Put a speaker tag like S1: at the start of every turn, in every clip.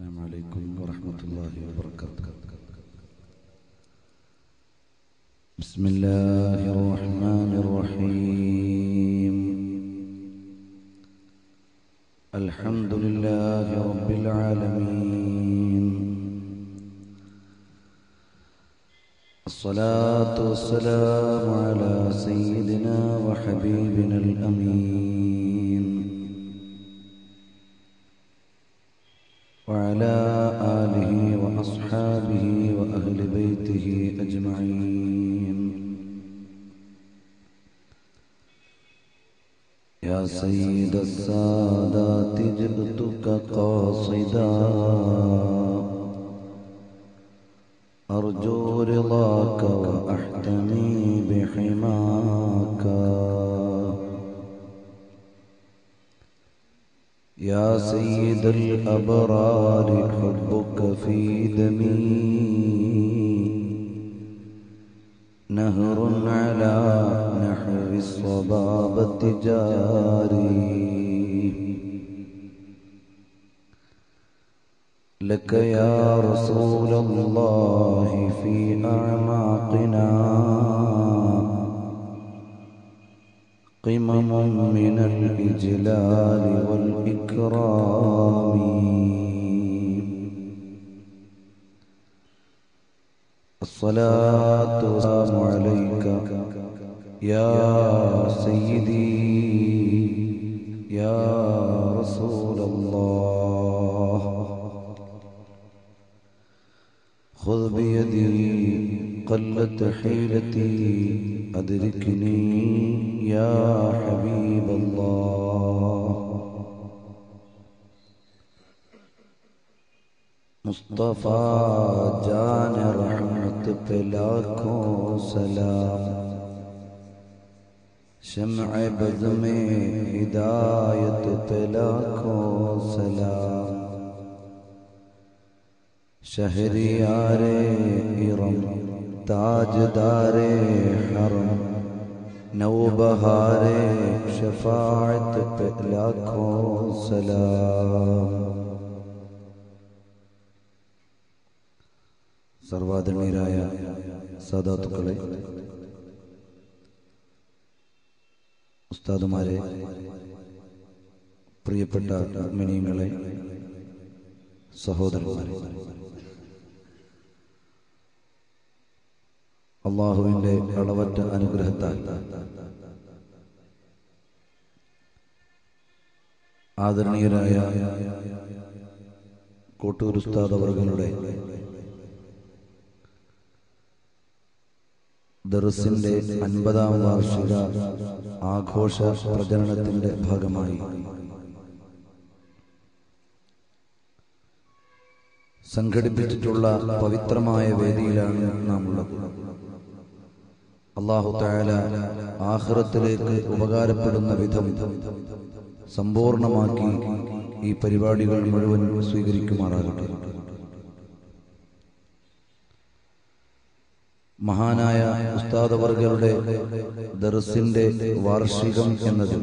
S1: السلام عليكم ورحمة الله وبركاته بسم الله الرحمن الرحيم الحمد لله رب العالمين الصلاة والسلام على سيدنا وحبيبنا الأمين وعلى آله وأصحابه وأهل بيته أجمعين يا سيد السادات جئتك قاصدا أرجو رضاك وأحتمي بحماك يا سيد الأبرار حبك في دمي نهر على نحو الصبابة جاري لك يا رسول الله في أعماقنا قمم من الإجلال والإكرام الصلاة والسلام عليك يا سيدي يا رسول الله خذ بيدي قلت حيلتي أدركني يا حبيب الله مصطفى جان رحمت پہ لاکھوں سلام شمع بز میں ہدایت پہ لاکھوں سلام شہریار ارم تاجدار حرم نو بہار شفاعت پہ لاکھوں سلام സർവാദരണീയരായ സാധാത്തുക്കളെ ഉസ്താദുമാരെ പ്രിയപ്പെട്ട മിനിയങ്ങളെ സഹോദരന്മാരെ അള്ളാഹുവിന്റെ അളവറ്റ അനുഗ്രഹത്താൽ ആദരണീയരായ കോട്ടൂർ ഉസ്താദ് അവர்களுടെ ദർസിന്റെ അൻപതാം വാർഷിക ആഘോഷ പ്രചരണത്തിന്റെ ഭാഗമായി സംഘടിപ്പിച്ചിട്ടുള്ള പവിത്രമായ വേദിയിലാണ് നാം ഉള്ളത് അള്ളാഹു താല ആഹ്റത്തിലേക്ക് ഉപകാരപ്പെടുന്ന വിധം സമ്പൂർണമാക്കി ഈ പരിപാടികൾ മുഴുവൻ സ്വീകരിക്കുമാറാകട്ടെ മഹാനായ ഉസ്താദവർഗരുടെ ദർസിന്റെ വാർഷികം എന്നത്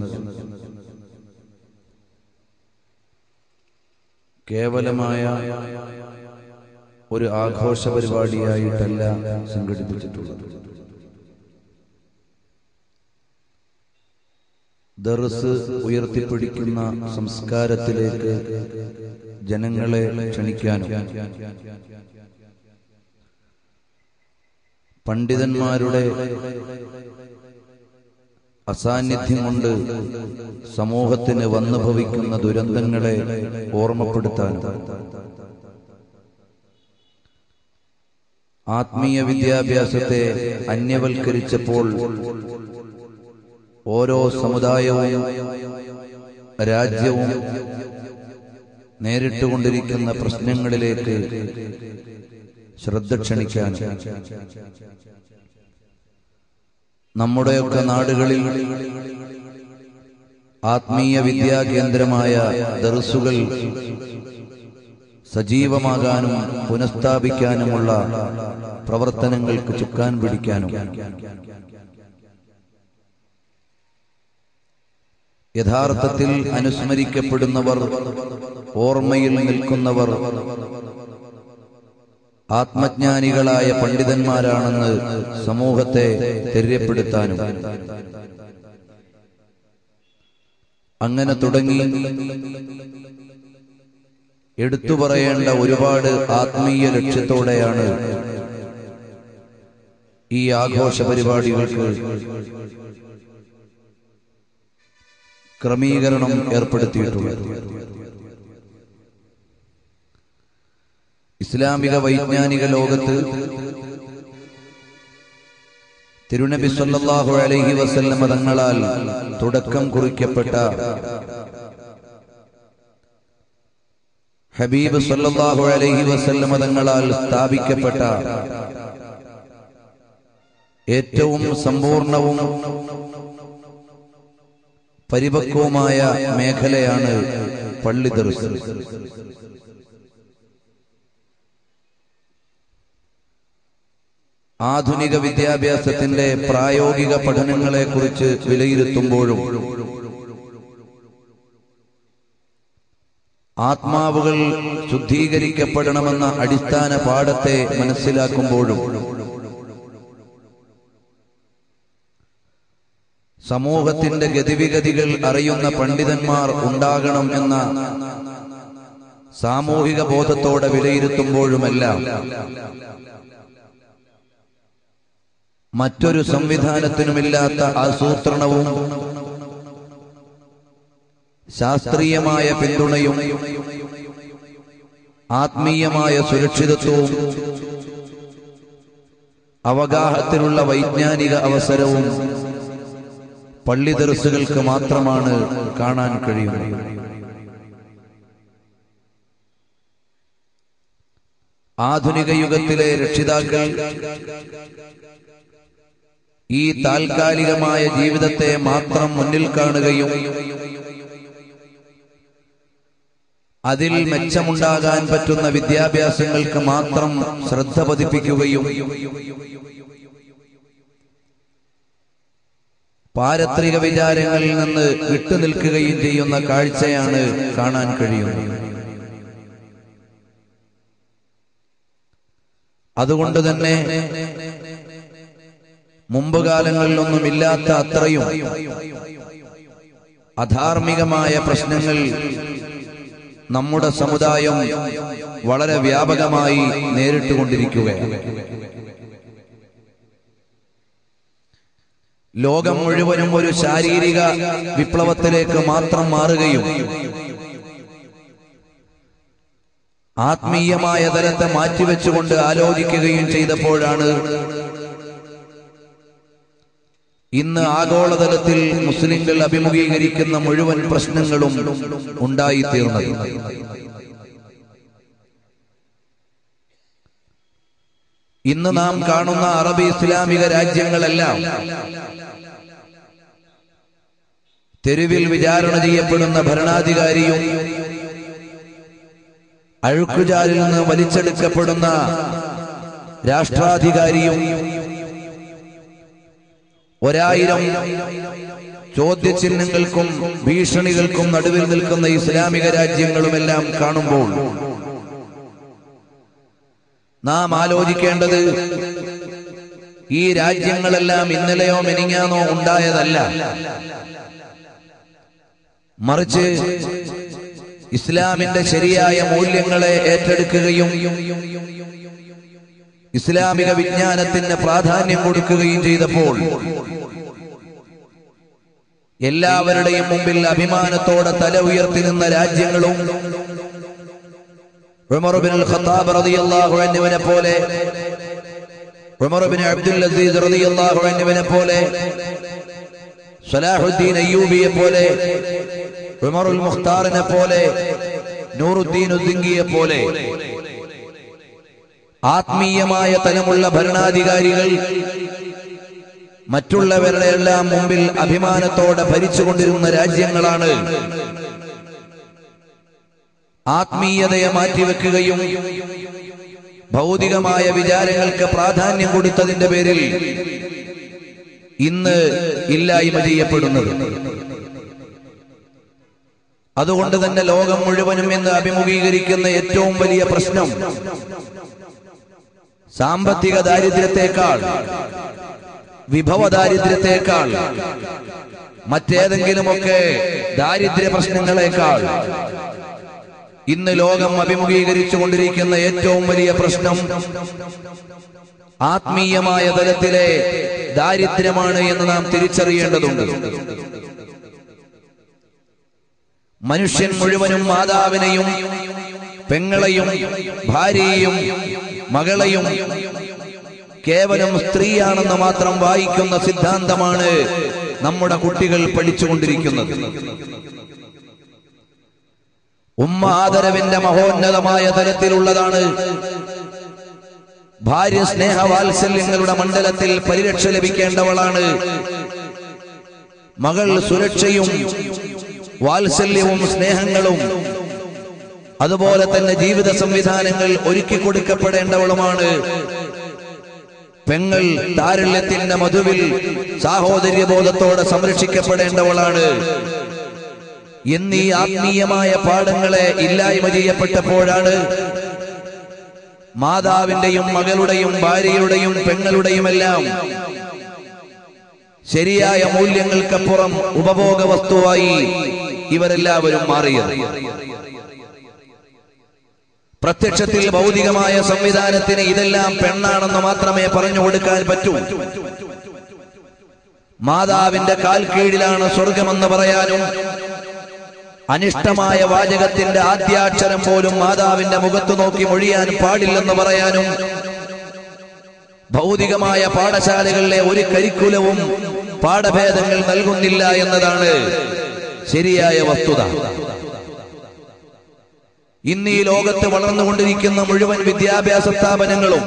S1: കേവലമായ ഒരു ആഘോഷ പരിപാടിയായിട്ടല്ല സംഘടിപ്പിച്ചിട്ടുള്ളത് ദർസ് ഉയർത്തിപ്പിടിക്കുന്ന സംസ്കാരത്തിലേക്ക് ജനങ്ങളെ ക്ഷണിക്കാനും പണ്ഡിതന്മാരുടെ അസാന്നിധ്യം കൊണ്ട് സമൂഹത്തിന് വന്നു ഭവിക്കുന്ന ദുരന്തങ്ങളെ ഓർമ്മപ്പെടുത്താനും ആത്മീയ വിദ്യാഭ്യാസത്തെ അന്യവൽക്കരിച്ചപ്പോൾ ഓരോ സമുദായവും രാജ്യവും നേരിട്ടുകൊണ്ടിരിക്കുന്ന പ്രശ്നങ്ങളിലേക്ക് ശ്രദ്ധ ക്ഷണിക്കാൻ നമ്മുടെയൊക്കെ നാടുകളിൽ ആത്മീയ വിദ്യാ കേന്ദ്രമായ ദർസുകൾ സജീവമാകാനും പുനഃസ്ഥാപിക്കാനുമുള്ള പ്രവർത്തനങ്ങൾക്ക് ചുക്കാൻ പിടിക്കാനും യഥാർത്ഥത്തിൽ അനുസ്മരിക്കപ്പെടുന്നവർ ഓർമ്മയിൽ നിൽക്കുന്നവർ ആത്മജ്ഞാനികളായ പണ്ഡിതന്മാരാണെന്ന് സമൂഹത്തെ തെര്യപ്പെടുത്താനും അങ്ങനെ തുടങ്ങി എടുത്തു പറയേണ്ട ഒരുപാട് ആത്മീയ ലക്ഷ്യത്തോടെയാണ് ഈ ആഘോഷ പരിപാടികൾക്ക് ക്രമീകരണം ഏർപ്പെടുത്തിയിട്ടുള്ളത് ഇസ്ലാമിക വൈജ്ഞാനിക ലോകത്ത് തിരുനബി സല്ലല്ലാഹു അലൈഹി വസല്ലമ തങ്ങളാൽ തുടക്കം കുറിക്കപ്പെട്ട ഹബീബ് സല്ലല്ലാഹു അലൈഹി വസല്ലമ തങ്ങളാൽ സ്ഥാപിക്കപ്പെട്ട ഏറ്റവും സമ്പൂർണവും പരിപക്വമായ മേഖലയാണ് പള്ളി ദർസ് ആധുനിക വിദ്യാഭ്യാസത്തിന്റെ പ്രായോഗിക പഠനങ്ങളെക്കുറിച്ച് വിലയിരുത്തുമ്പോഴും ആത്മാവുകൾ ശുദ്ധീകരിക്കപ്പെടണമെന്ന അടിസ്ഥാന പാഠത്തെ മനസ്സിലാക്കുമ്പോഴും സമൂഹത്തിന്റെ ഗതിവിഗതികൾ അറിയുന്ന പണ്ഡിതന്മാർ ഉണ്ടാകണം എന്ന സാമൂഹിക ബോധത്തോടെ വിലയിരുത്തുമ്പോഴുമെല്ലാം മറ്റൊരു സംവിധാനത്തിനുമില്ലാത്ത ആസൂത്രണവും ശാസ്ത്രീയമായ പിന്തുണയും ആത്മീയമായ സുരക്ഷിതത്വവും അവഗാഹത്തിലുള്ള വൈജ്ഞാനിക അവസരവും പള്ളി ദർസുകൾക്ക് മാത്രമാണ് കാണാൻ കഴിയുന്നത് ആധുനിക യുഗത്തിലെ രക്ഷിതാക്കൾ ഈ താൽക്കാലികമായ ജീവിതത്തെ മാത്രം മുന്നിൽ കാണുകയും അതിൽ മെച്ചമുണ്ടാകാൻ പറ്റുന്ന വിദ്യാഭ്യാസങ്ങൾക്ക് മാത്രം ശ്രദ്ധ പതിപ്പിക്കുകയും പാരത്രിക വിചാരങ്ങളിൽ നിന്ന് വിട്ടുനിൽക്കുകയും ചെയ്യുന്ന കാഴ്ചയാണ് കാണാൻ കഴിയുന്നത് അതുകൊണ്ട് തന്നെ മുമ്പ് കാലങ്ങളിലൊന്നും ഇല്ലാത്ത അത്രയും അധാർമികമായ പ്രശ്നങ്ങൾ നമ്മുടെ സമുദായം വളരെ വ്യാപകമായി നേരിട്ടുകൊണ്ടിരിക്കുകയാണ് ലോകം മുഴുവനും ഒരു ശാരീരിക വിപ്ലവത്തിലേക്ക് മാത്രം മാറുകയും ആത്മീയമായ തലത്തെ മാറ്റിവെച്ചുകൊണ്ട് ആലോചിക്കുകയും ചെയ്തപ്പോഴാണ് ഇന്ന് ആഗോളതലത്തിൽ മുസ്ലിങ്ങൾ അഭിമുഖീകരിക്കുന്ന മുഴുവൻ പ്രശ്നങ്ങളും ഉണ്ടായിത്തീർന്നത് ഇന്ന് നാം കാണുന്ന അറബി ഇസ്ലാമിക രാജ്യങ്ങളെല്ലാം തെരുവിൽ വിചാരണ ചെയ്യപ്പെടുന്ന ഭരണാധികാരിയും അഴുക്കുചാലിൽ നിന്ന് വലിച്ചെടുക്കപ്പെടുന്ന രാഷ്ട്രാധികാരിയും ഒരായിരം ചോദ്യചിഹ്നങ്ങൾക്കും ഭീഷണികൾക്കും നടുവിൽ നിൽക്കുന്ന ഇസ്ലാമിക രാജ്യങ്ങളുമെല്ലാം കാണുമ്പോൾ നാം ആലോചിക്കേണ്ടത് ഈ രാജ്യങ്ങളെല്ലാം ഇന്നലെയോ മെനിങ്ങാനോ ഉണ്ടായതല്ല മറിച്ച് ഇസ്ലാമിന്റെ ശരിയായ മൂല്യങ്ങളെ ഏറ്റെടുക്കുകയും ഇസ്ലാമിക വിജ്ഞാനത്തിന് പ്രാധാന്യം കൊടുക്കുകയും ചെയ്തപ്പോൾ എല്ലാവരുടെയും മുമ്പിൽ അഭിമാനത്തോടെ തല ഉയർത്തി നിന്ന രാജ്യങ്ങളും ഉമറുബിൻ ഖത്താബ് റളിയല്ലാഹു അൻഹുവിനെ പോലെ ഉമറുബിൻ അബ്ദുൽ അസീസ് റളിയല്ലാഹു അൻഹുവിനെ പോലെ സലാഹുദ്ദീൻ അയ്യൂബിയെ പോലെ ഉമറുൽ മുഖ്താറിനെ പോലെ നൂറുദ്ദീൻ ഉദ്ദിങ്കിയെ പോലെ ആത്മീയമായ തലമുള്ള ഭരണാധികാരികൾ മറ്റുള്ളവരുടെ എല്ലാം മുമ്പിൽ അഭിമാനത്തോടെ ഭരിച്ചുകൊണ്ടിരുന്ന രാജ്യങ്ങളാണ് ആത്മീയതയെ മാറ്റിവെക്കുകയും ഭൗതികമായ വിചാരങ്ങൾക്ക് പ്രാധാന്യം കൊടുത്തതിന്റെ പേരിൽ ഇന്ന് ഇല്ലായ്മ ചെയ്യപ്പെടുന്നത് അതുകൊണ്ട് തന്നെ ലോകം മുഴുവനും ഇന്ന് അഭിമുഖീകരിക്കുന്ന ഏറ്റവും വലിയ പ്രശ്നം സാമ്പത്തിക ദാരിദ്ര്യത്തെക്കാൾ വിഭവ ദാരിദ്ര്യത്തെക്കാൾ മറ്റേതെങ്കിലുമൊക്കെ ദാരിദ്ര്യ പ്രശ്നങ്ങളെക്കാൾ ഇന്ന് ലോകം അഭിമുഖീകരിച്ചു കൊണ്ടിരിക്കുന്ന ഏറ്റവും വലിയ പ്രശ്നം ആത്മീയമായ തലത്തിലെ ദാരിദ്ര്യമാണ് എന്ന് നാം തിരിച്ചറിയേണ്ടതുണ്ട് മനുഷ്യൻ മുഴുവനും മാതാവിനെയും പെങ്ങളെയും ഭാര്യയെയും മകളെയും കേവലം സ്ത്രീയാണെന്ന് മാത്രം വായിക്കുന്ന സിദ്ധാന്തമാണ് നമ്മുടെ കുട്ടികൾ പഠിച്ചുകൊണ്ടിരിക്കുന്നത് ഉമ്മ ആദരവിന്റെ മഹോന്നതമായ തലത്തിലുള്ളതാണ് ഭാര്യ സ്നേഹവാത്സല്യങ്ങളുടെ മണ്ഡലത്തിൽ പരിരക്ഷ ലഭിക്കേണ്ടവളാണ് മകൾ സുരക്ഷയും വാത്സല്യവും സ്നേഹങ്ങളും അതുപോലെ തന്നെ ജീവിത സംവിധാനങ്ങൾ ഒരുക്കി കൊടുക്കപ്പെടേണ്ടവളുമാണ് പെങ്ങൾ താരല്യത്തിന്റെ മധുവിൽ സാഹോദര്യബോധത്തോടെ സംരക്ഷിക്കപ്പെടേണ്ടവളാണ് എന്നീ ആത്മീയമായ പാഠങ്ങളെ ഇല്ലായ്മ ചെയ്യപ്പെട്ടപ്പോഴാണ് മാതാവിന്റെയും മകളുടെയും ഭാര്യയുടെയും പെങ്ങളുടെയുമെല്ലാം ശരിയായ മൂല്യങ്ങൾക്കപ്പുറം ഉപഭോഗ വസ്തുവായി ഇവരെല്ലാവരും മാറിയത് പ്രത്യക്ഷത്തിൽ ഭൗതികമായ സംവിധാനത്തിന് ഇതെല്ലാം പെണ്ണാണെന്ന് മാത്രമേ പറഞ്ഞു കൊടുക്കാൻ പറ്റൂ മാതാവിന്റെ കാൽ കീഴിലാണ് സ്വർഗമെന്ന് പറയാനും അനിഷ്ടമായ വാചകത്തിന്റെ ആദ്യാക്ഷരം പോലും മാതാവിന്റെ മുഖത്ത് നോക്കി മൊഴിയാൻ പാടില്ലെന്ന് പറയാനും ഭൗതികമായ പാഠശാലകളിലെ ഒരു കരിക്കുലവും പാഠഭേദങ്ങൾ നൽകുന്നില്ല എന്നതാണ് ശരിയായ വസ്തുത ഇന്ന് ഈ ലോകത്ത് വളർന്നുകൊണ്ടിരിക്കുന്ന മുഴുവൻ വിദ്യാഭ്യാസ സ്ഥാപനങ്ങളും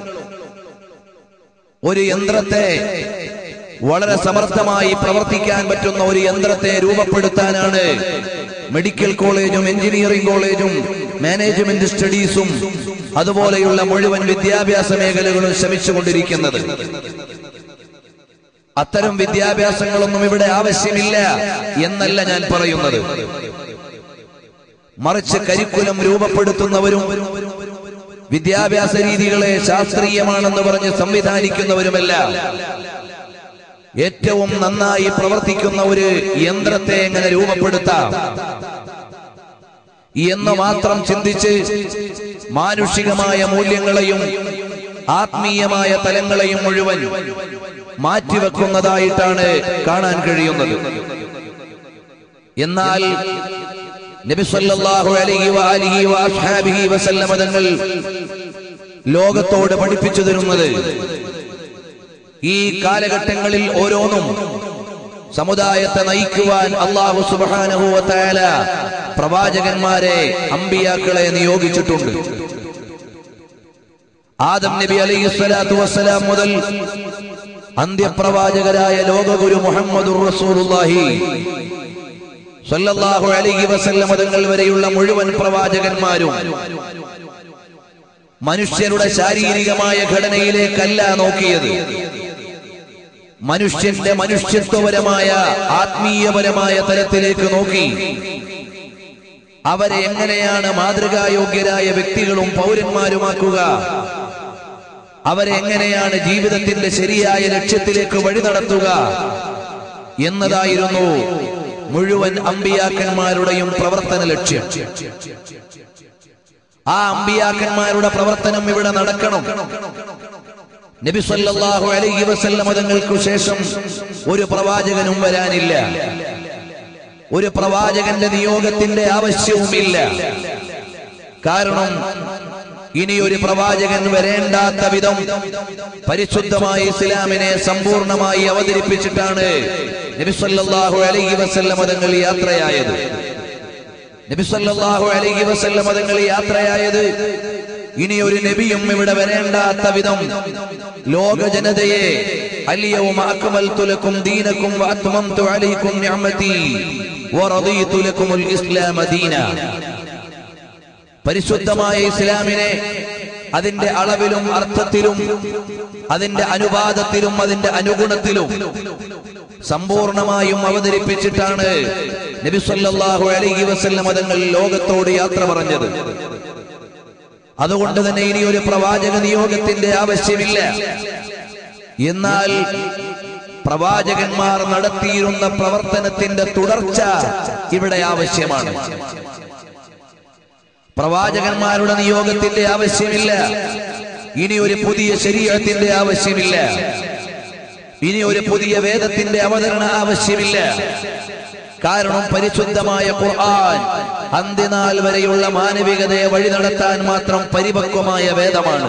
S1: ഒരു യന്ത്രത്തെ വളരെ സമർത്ഥമായി പ്രവർത്തിക്കാൻ പറ്റുന്ന ഒരു യന്ത്രത്തെ രൂപപ്പെടുത്താനാണ് മെഡിക്കൽ കോളേജും എഞ്ചിനീയറിംഗ് കോളേജും മാനേജ്മെന്റ് സ്റ്റഡീസും അതുപോലെയുള്ള മുഴുവൻ വിദ്യാഭ്യാസ മേഖലകളും ശ്രമിച്ചുകൊണ്ടിരിക്കുന്നത് അത്തരം വിദ്യാഭ്യാസങ്ങളൊന്നും ഇവിടെ ആവശ്യമില്ല എന്നല്ല ഞാൻ പറയുന്നത് മറിച്ച് കരിക്കുലം രൂപപ്പെടുത്തുന്നവരും വിദ്യാഭ്യാസ രീതികളെ ശാസ്ത്രീയമാണെന്ന് പറഞ്ഞ് സംവിധാനിക്കുന്നവരുമെല്ലാം ഏറ്റവും നന്നായി പ്രവർത്തിക്കുന്ന ഒരു യന്ത്രത്തെ എങ്ങനെ രൂപപ്പെടുത്താം എന്ന് മാത്രം ചിന്തിച്ച് മാനുഷികമായ മൂല്യങ്ങളെയും ആത്മീയമായ തലങ്ങളെയും മുഴുവൻ മാറ്റിവെക്കുന്നതായിട്ടാണ് കാണാൻ കഴിയുന്നത് എന്നാൽ നബി സല്ലല്ലാഹു അലൈഹി വആലിഹി വഅസ്ഹാബിഹി വസല്ലമ തങ്ങൾ ലോകത്തോട് പഠിപ്പിച്ചു തരുന്നത് ഈ കാലഘട്ടങ്ങളിൽ ഓരോന്നും സമുദായത്തെ നയിക്കുവാൻ അള്ളാഹു സുബ്ഹാനഹു വതആല പ്രവാചകന്മാരെ അമ്പിയാക്കളെ നിയോഗിച്ചിട്ടുണ്ട് ആദം നബി അലൈഹി സ്വലാത്തു വസ്സലാം മുതൽ അന്ത്യപ്രവാചകരായ ലോകഗുരു മുഹമ്മദുർ റസൂലുള്ളാഹി സല്ലല്ലാഹു അലൈഹി വസല്ലം തങ്ങൾ വരെയുള്ള മുഴുവൻ പ്രവാചകന്മാരും മനുഷ്യരുടെ ശാരീരികമായ ഘടനയിലേക്കല്ല നോക്കിയത് മനുഷ്യന്റെ മനുഷ്യത്വപരമായ ആത്മീയപരമായ തലത്തിലേക്ക് നോക്കി അവരെ എങ്ങനെയാണ് മാതൃകായോഗ്യരായ വ്യക്തികളും പൗരന്മാരുമാക്കുക അവരെ എങ്ങനെയാണ് ജീവിതത്തിന്റെ ശരിയായ ലക്ഷ്യത്തിലേക്ക് വഴി നടത്തുക എന്നതായിരുന്നു മുഴുവൻ അമ്പിയാക്കന്മാരുടെയും പ്രവർത്തന ലക്ഷ്യം ആ അമ്പിയാക്കന്മാരുടെ പ്രവർത്തനം ഇവിടെ നടക്കണം നബി സല്ലല്ലാഹു അലൈഹി വസല്ലം തങ്ങൾക്ക് ശേഷം ഒരു പ്രവാചകനും വരാനില്ല ഒരു പ്രവാചകന്റെ നിയോഗത്തിന്റെ ആവശ്യവുമില്ല കാരണം ഇനി ഒരു പ്രവാചകൻ വരേണ്ടാത്ത വിധം പരിശുദ്ധമായ ഇസ്ലാമിനെ സമ്പൂർണമായി അവതരിപ്പിച്ചിട്ടാണ് നബി സല്ലല്ലാഹു അലൈഹി വസല്ലം തങ്ങൾ യാത്രയായത് നബി സല്ലല്ലാഹു അലൈഹി വസല്ലം തങ്ങൾ യാത്രയായത് ഇനി ഒരു നബിയും ഇവിടെ വരേണ്ടാത്ത വിധം ലോക ജനതയെ അലിയവും അക്മൽതു ലക്കും ദീനക്കും വഅത്മംതു അലൈക്കും നിഅമതി വറദീതു ലക്കുമുൽ ഇസ്ലാമ ദീന പരിശുദ്ധമായ ഇസ്ലാമിനെ അതിന്റെ അളവിലും അർത്ഥത്തിലും അതിന്റെ അനുപാതത്തിലും അതിന്റെ അനുഗുണത്തിലും സമ്പൂർണമായും അവതരിപ്പിച്ചിട്ടാണ് നബി സല്ലല്ലാഹു അലൈഹി വസല്ലം തങ്ങൾ ലോകത്തോട് യാത്ര പറഞ്ഞത് അതുകൊണ്ട് തന്നെ ഇനി ഒരു പ്രവാചക നിയോഗത്തിന്റെ ആവശ്യമില്ല എന്നാൽ പ്രവാചകന്മാർ നടത്തിയിരുന്ന പ്രവർത്തനത്തിന്റെ തുടർച്ച ഇവിടെ ആവശ്യമാണ് പ്രവാചകന്മാരുടെ നിയോഗത്തിന്റെ ആവശ്യമില്ല ഇനി ഒരു പുതിയ ശരീരത്തിന്റെ ആവശ്യമില്ല ഇനി ഒരു പുതിയ വേദത്തിന്റെ അവതരണ ആവശ്യമില്ല കാരണം പരിശുദ്ധമായ ഖുർആൻ അന്ത്യനാൾ വരെയുള്ള മാനവികതയെ വഴി നടത്താൻ മാത്രം പരിപക്വമായ വേദമാണ്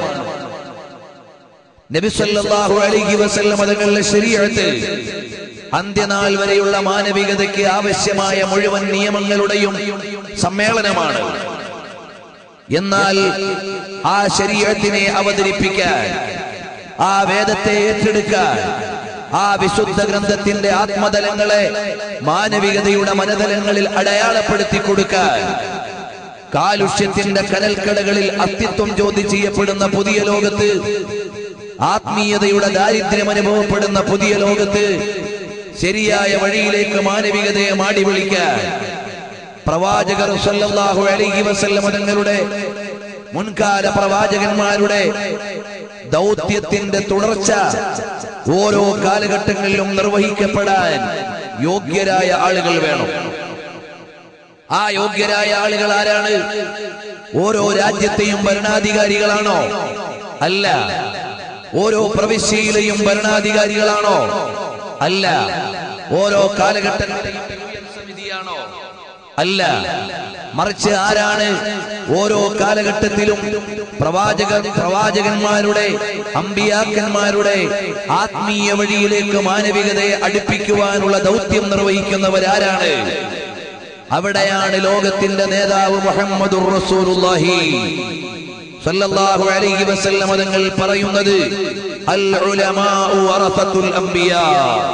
S1: നബി സല്ലല്ലാഹു അലൈഹി വസല്ലം തങ്ങളുടെ ശരീരത്തിൽ അന്ത്യനാൾ വരെയുള്ള മാനവികതയ്ക്ക് ആവശ്യമായ മുഴുവൻ നിയമങ്ങളുടെയും സമ്മേളനമാണ് എന്നാൽ ആ ശരീരത്തിനെ അവതരിപ്പിക്കാൻ ആ വേദത്തെ ഏറ്റെടുക്കാൻ ആ വിശുദ്ധ ഗ്രന്ഥത്തിന്റെ ആത്മതലങ്ങളെ മാനവികതയുടെ മനതലങ്ങളിൽ അടയാളപ്പെടുത്തി കൊടുക്കാൻ കാലുഷ്യത്തിന്റെ കനൽക്കടകളിൽ അസ്തിത്വം ചോദ്യം ചെയ്യപ്പെടുന്ന പുതിയ ലോകത്ത് ആത്മീയതയുടെ ദാരിദ്ര്യം അനുഭവപ്പെടുന്ന പുതിയ ലോകത്ത് ശരിയായ വഴിയിലേക്ക് മാനവികതയെ മാടി വിളിക്കാൻ പ്രവാചകർ സല്ലല്ലാഹു അലൈഹി വസല്ലം തങ്ങളുടെ മുൻകാല പ്രവാചകന്മാരുടെ ദൗത്യത്തിന്റെ തുടർച്ച ഓരോ കാലഘട്ടങ്ങളിലും നിർവഹിക്കപ്പെടാൻ യോഗ്യരായ ആളുകൾ വേണം ആ യോഗ്യരായ ആളുകൾ ആരാണ് ഓരോ രാജ്യത്തെയും ഭരണാധികാരികളാണോ അല്ല ഓരോ പ്രവിശ്യയിലെയും ഭരണാധികാരികളാണോ അല്ല ഓരോ കാലഘട്ടത്തിലെയും സമിതിയാണോ അല്ല മറിച്ച് ആരാണ് ഓരോ കാലഘട്ടത്തിലും പ്രവാചക പ്രവാചകന്മാരുടെ അമ്പിയാക്കന്മാരുടെ ആത്മീയ വഴിയിലേക്ക് മാനവികതയെ അടുപ്പിക്കുവാനുള്ള ദൗത്യം നിർവഹിക്കുന്നവരാരാണ് അവിടെയാണ് ലോകത്തിന്റെ നേതാവ് മുഹമ്മദുർ റസൂലുള്ളാഹി സല്ലല്ലാഹു അലൈഹി വസല്ലം തങ്ങൾ പറയുന്നത് അൽ ഉലമാഉ വറസത്തുൽ അംബിയാ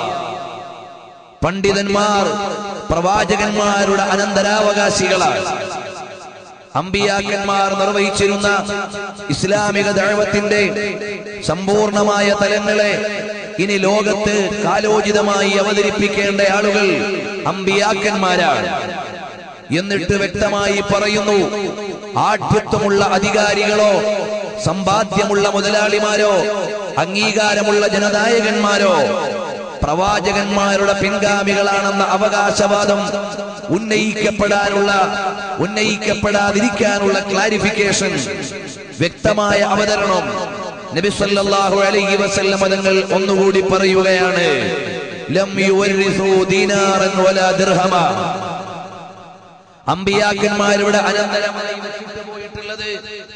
S1: പണ്ഡിതന്മാർ പ്രവാചകന്മാരുടെ അനന്തരാവകാശികളാണ് അമ്പിയാക്കന്മാർ നിർവഹിച്ചിരുന്ന ഇസ്ലാമിക ദഴവത്തിന്റെ സമ്പൂർണമായ തലങ്ങളെ ഇനി ലോകത്ത് കാലോചിതമായി അവതരിപ്പിക്കേണ്ട ആളുകൾ അമ്പിയാക്കന്മാരാണ് എന്നിട്ട് വ്യക്തമായി പറയുന്നു ആഠ്യത്വമുള്ള അധികാരികളോ സമ്പാദ്യമുള്ള മുതലാളിമാരോ അംഗീകാരമുള്ള ജനനായകന്മാരോ പ്രവാചകന്മാരുടെ പിൻഗാമികളാണെന്ന അവകാശവാദം ഉന്നയിക്കപ്പെടാനുള്ള ഉന്നയിക്കപ്പെടാതിരിക്കാനുള്ള ക്ലാരിഫിക്കേഷൻ വ്യക്തമായ അവതരണം നബി സല്ലല്ലാഹു അലൈഹി വസല്ലം തങ്ങൾ ഒന്നുകൂടി പറയുകയാണ് ലം യുവരിസു ദീനാറൻ വലാ ദിർഹമ അമ്പിയാക്കന്മാരുടെ അനന്തരമായി വെച്ചിട്ട് പോയിട്ടുള്ളത്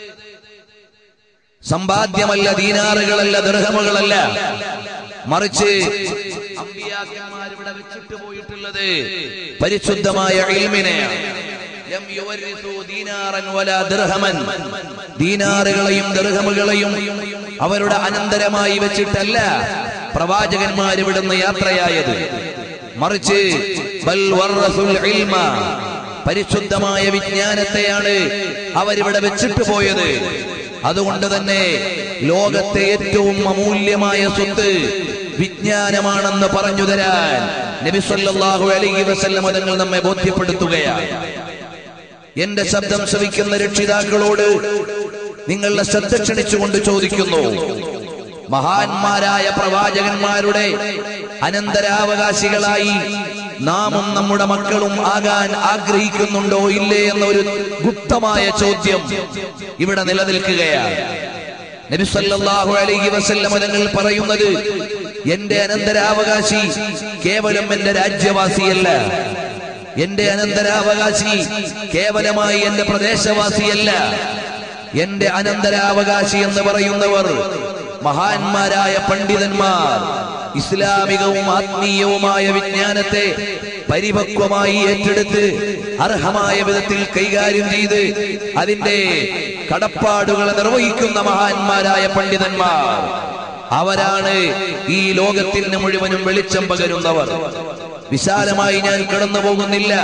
S1: സമ്പാദ്യമല്ല ദീനാറുകളല്ല ദർഹമുകളല്ല മറിച്ച് അമ്പിയാക്കന്മാരിവിടെ വെച്ചിട്ട് പോയിട്ടുള്ളത് പരിശുദ്ധമായ ഇൽമിനെയാണ് ലം യുവരിസു ദീനാറൻ വലാ ദിർഹമൻ ദീനാറുകളെയും ദർഹമുകളെയും അവരുടെ അനന്തരമായി വെച്ചിട്ടല്ല പ്രവാചകന്മാർ ഇവിടുന്ന് യാത്രയായത് മറിച്ച് ബൽ വറസുൽ ഇൽമ പരിശുദ്ധമായ വിജ്ഞാനത്തെയാണ് അവരിവിടെ വെച്ചിട്ട് പോയത് അതുകൊണ്ട് തന്നെ ലോകത്തെ ഏറ്റവും അമൂല്യമായ സ്വത്ത് വിജ്ഞാനമാണെന്ന് പറഞ്ഞു തരാൻ നബി സല്ലല്ലാഹു അലൈഹി വസല്ലം തങ്ങൾ നമ്മെ ബോധ്യപ്പെടുത്തുകയാണ് എന്റെ ശബ്ദം ശ്രവിക്കുന്ന രക്ഷിതാക്കളോട് നിങ്ങളുടെ ശ്രദ്ധ ക്ഷണിച്ചുകൊണ്ട് ചോദിക്കുന്നു മഹാന്മാരായ പ്രവാചകന്മാരുടെ അനന്തരാവകാശികളായി നാമും നമ്മുടെ മക്കളും ആകാൻ ആഗ്രഹിക്കുന്നുണ്ടോ ഇല്ലേ എന്ന ഒരു ഗുപ്തമായ ചോദ്യം ഇവിടെ നിലനിൽക്കുകയാണ് നബി സല്ലല്ലാഹു അലൈഹി വസല്ലം തങ്ങൾ പറയുന്നത് എന്റെ അനന്തരാവകാശി കേവലം എന്റെ രാജ്യവാസിയല്ല എന്റെ അനന്തരാവകാശി കേവലമായി എന്റെ പ്രദേശവാസിയല്ല എന്റെ അനന്തരാവകാശി എന്ന് പറയുന്നവർ മഹാന്മാരായ പണ്ഡിതന്മാർ ഇസ്ലാമികവും ആത്മീയവുമായ വിജ്ഞാനത്തെ പരിപക്വമായി ഏറ്റെടുത്ത് അർഹമായ വിധത്തിൽ കൈകാര്യം ചെയ്ത് അതിന്റെ കടപ്പാടുകളെ നിർവഹിക്കുന്ന മഹാന്മാരായ പണ്ഡിതന്മാർ അവരാണ് ഈ ലോകത്തിന് മുഴുവനും വെളിച്ചം പകരുന്നവർ വിശാലമായി ഞാൻ കടന്നു പോകുന്നില്ല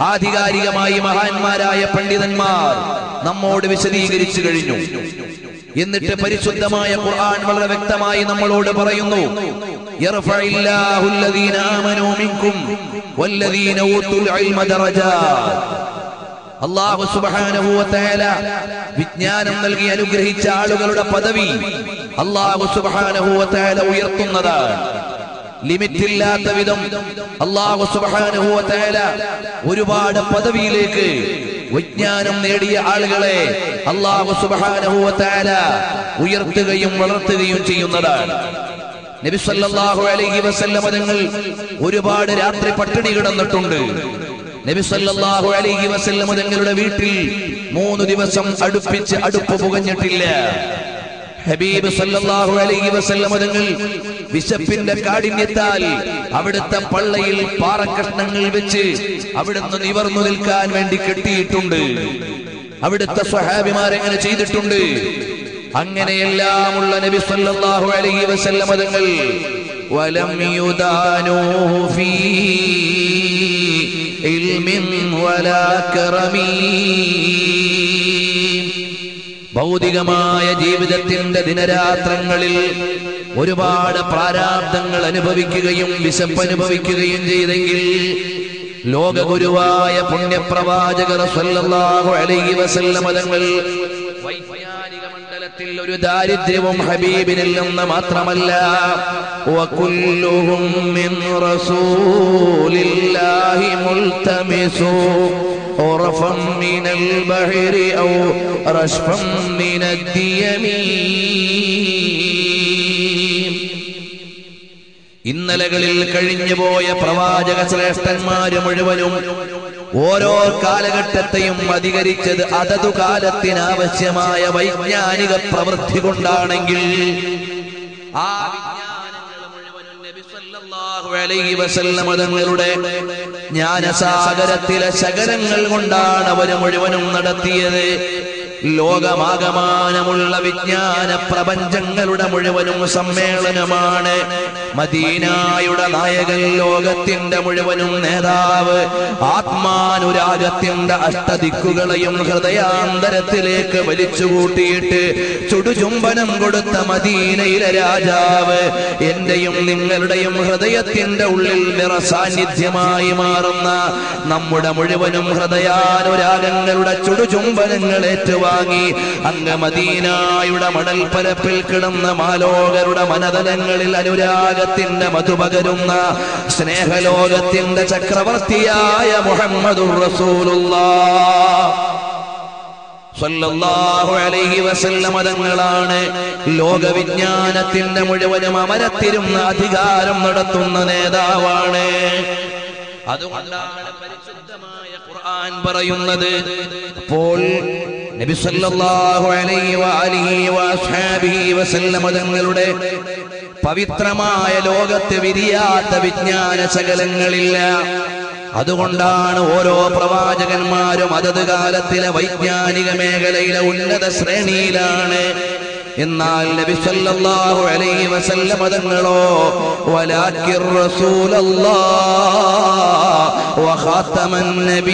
S1: ആധികാരികമായി മഹാന്മാരായ പണ്ഡിതന്മാർ നമ്മോട് വിശദീകരിച്ചു കഴിഞ്ഞു എന്നിട്ട് പരിശുദ്ധമായ ഖുർആൻ വളരെ വ്യക്തമായി നമ്മളോട് പറയുന്നു യർഫഇല്ലാഹു അല്ലദീന ആമനൂ മിൻകും വല്ലദീന ഊത്തുൽ ഇൽമ ദറജാത്ത് അള്ളാഹു സുബ്ഹാനഹു വ തആല വിജ്ഞാനം നൽകി അനുഗ്രഹിച്ച ആളുകളുടെ പദവി അള്ളാഹു സുബ്ഹാനഹു വ തആല ഉയർത്തുന്നതാണ് ലിമിറ്റ് ഇല്ലാത്ത വിധം അള്ളാഹു സുബ്ഹാനഹു വ തആല ഒരുപാട് പദവിയിലേക്ക് വിജ്ഞാനം നേടിയ ആളുകളെ അള്ളാഹു സുബ്ഹാനഹു വ തആല ഉയർത്തുകയും വളർത്തുകയും ചെയ്യുന്നതാണ് നബി സല്ലല്ലാഹു അലൈഹി വസല്ലം തങ്ങൾ ഒരുപാട് രാത്രി പട്ടിണി കിടന്നിട്ടുണ്ട് നബി സല്ലല്ലാഹു അലൈഹി വസല്ലം തങ്ങളുടെ വീട്ടിൽ മൂന്ന് ദിവസം അടുപ്പിച്ച് അടുപ്പ് പുകഞ്ഞിട്ടില്ല ഹബീബ് സല്ലല്ലാഹു അലൈഹി വസല്ലം തങ്ങൾ വിശപ്പിന്റെ കാഠിന്യത്താൽ അവിടുത്തെ പള്ളയിൽ പാറക്കഷ്ണങ്ങൾ വെച്ച് അവിടുന്ന് നിവർന്നു നിൽക്കാൻ വേണ്ടി കെട്ടിയിട്ടുണ്ട് അവിടുത്തെ സ്വഹാബിമാരെങ്ങനെ ചെയ്തിട്ടുണ്ട് അങ്ങനെയെല്ലാമുള്ള നബി സല്ലല്ലാഹു അലൈഹി വസല്ലം തങ്ങൾ വലം യുദാനൂ ഫീ ഇൽമിൻ വലാ കറമീ ഭൗതികമായ ജീവിതത്തിന്റെ ദിനരാത്രങ്ങളിൽ ഒരുപാട് പ്രാരാബ്ദങ്ങൾ അനുഭവിക്കുകയും വിശപ്പ് അനുഭവിക്കുകയും ചെയ്തെങ്കിൽ ലോകഗുരുവായ പുണ്യപ്രവാചകർ സ്വല്ലല്ലാഹു അലൈഹി വസല്ലമ തങ്ങൾ വൈജ്ഞാനിക മണ്ഡലത്തിൽ ഒരു ദാരിദ്ര്യവും ഹബീബിനിൽ നിന്ന് മാത്രമല്ല വകുല്ലുഹും മിൻ റസൂലില്ലാഹി മുൽതമിസു غرفا من البحر أو رشفا من الديم ഇന്നലകളിൽ കഴിഞ്ഞുപോയ പ്രവാചക ശ്രേഷ്ഠന്മാര് മുഴുവനും ഓരോ കാലഘട്ടത്തെയും അധികരിച്ചത് അതതു കാലത്തിനാവശ്യമായ വൈജ്ഞാനിക പ്രവൃത്തി കൊണ്ടാണെങ്കിൽ ആ വിജ്ഞാനങ്ങൾ മുഴുവനും നബി സല്ലല്ലാഹു അലൈഹി വസല്ലമ തങ്ങളുടെ ജ്ഞാനസാഗരത്തിലെ ശകലങ്ങൾ കൊണ്ടാണ് അവര് മുഴുവനും നടത്തിയത് ലോകമാകമാനമുള്ള വിജ്ഞാന പ്രപഞ്ചങ്ങളുടെ മുഴുവനും സമ്മേളനമാണ് മദീനായുടെ നായകൻ ലോകത്തിന്റെ മുഴുവനും നേതാവ് ആത്മാനുരാഗത്തിന്റെ അഷ്ടദിക്കുകളെയും ഹൃദയാന്തരത്തിലേക്ക് വലിച്ചുകൂട്ടിയിട്ട് ചുടുചുംബനം കൊടുത്ത മദീനയിലെ രാജാവ് എന്റെയും നിങ്ങളുടെയും ഹൃദയത്തിന്റെ ഉള്ളിൽ നിറസാന്നിധ്യമായി മാറുന്ന നമ്മുടെ മുഴുവനും ഹൃദയാനുരാഗങ്ങളുടെ ചുടുചുംബനങ്ങൾ ഏറ്റുവാങ്ങി അങ്ങ് മദീനായുടെ മണൽപ്പരപ്പിൽ കിടന്ന മാലോകരുടെ മനതലങ്ങളിൽ അനുരാഗത്തിന്റെ മധുപകരുന്ന സ്നേഹലോകത്തിന്റെ ചക്രവർത്തിയായ മുഹമ്മദുർ റസൂലുള്ളാഹ് സല്ലല്ലാഹു അലൈഹി വസല്ലമ തങ്ങളാണ് ലോകവിജ്ഞാനത്തിന്റെ മുഴുവനും അമരത്തിരുന്ന അധികാരം നടത്തുന്ന നേതാവാണ് അതുകൊണ്ടാണ് പരിശുദ്ധമായ ഖുർആൻ പറയുന്നത് അപ്പോൾ നബി സല്ലല്ലാഹു അലൈഹി വഅലിഹി വഅസ്ഹാബിഹി വസല്ലമ തങ്ങളുടെ പവിത്രമായ ലോകത്ത് വിരിയാത്ത വിജ്ഞാന ശകലങ്ങളില്ല അതുകൊണ്ടാണ് ഓരോ പ്രവാചകന്മാരും അതത് കാലത്തിലെ വൈജ്ഞാനിക മേഖലയിലെ ഉന്നത ശ്രേണിയിലാണ് എന്നാൽ നബി സല്ലല്ലാഹു അലൈഹി വസല്ലം തങ്ങളോ വലാക്കിർ റസൂലല്ലാഹ് വഖാതമൻ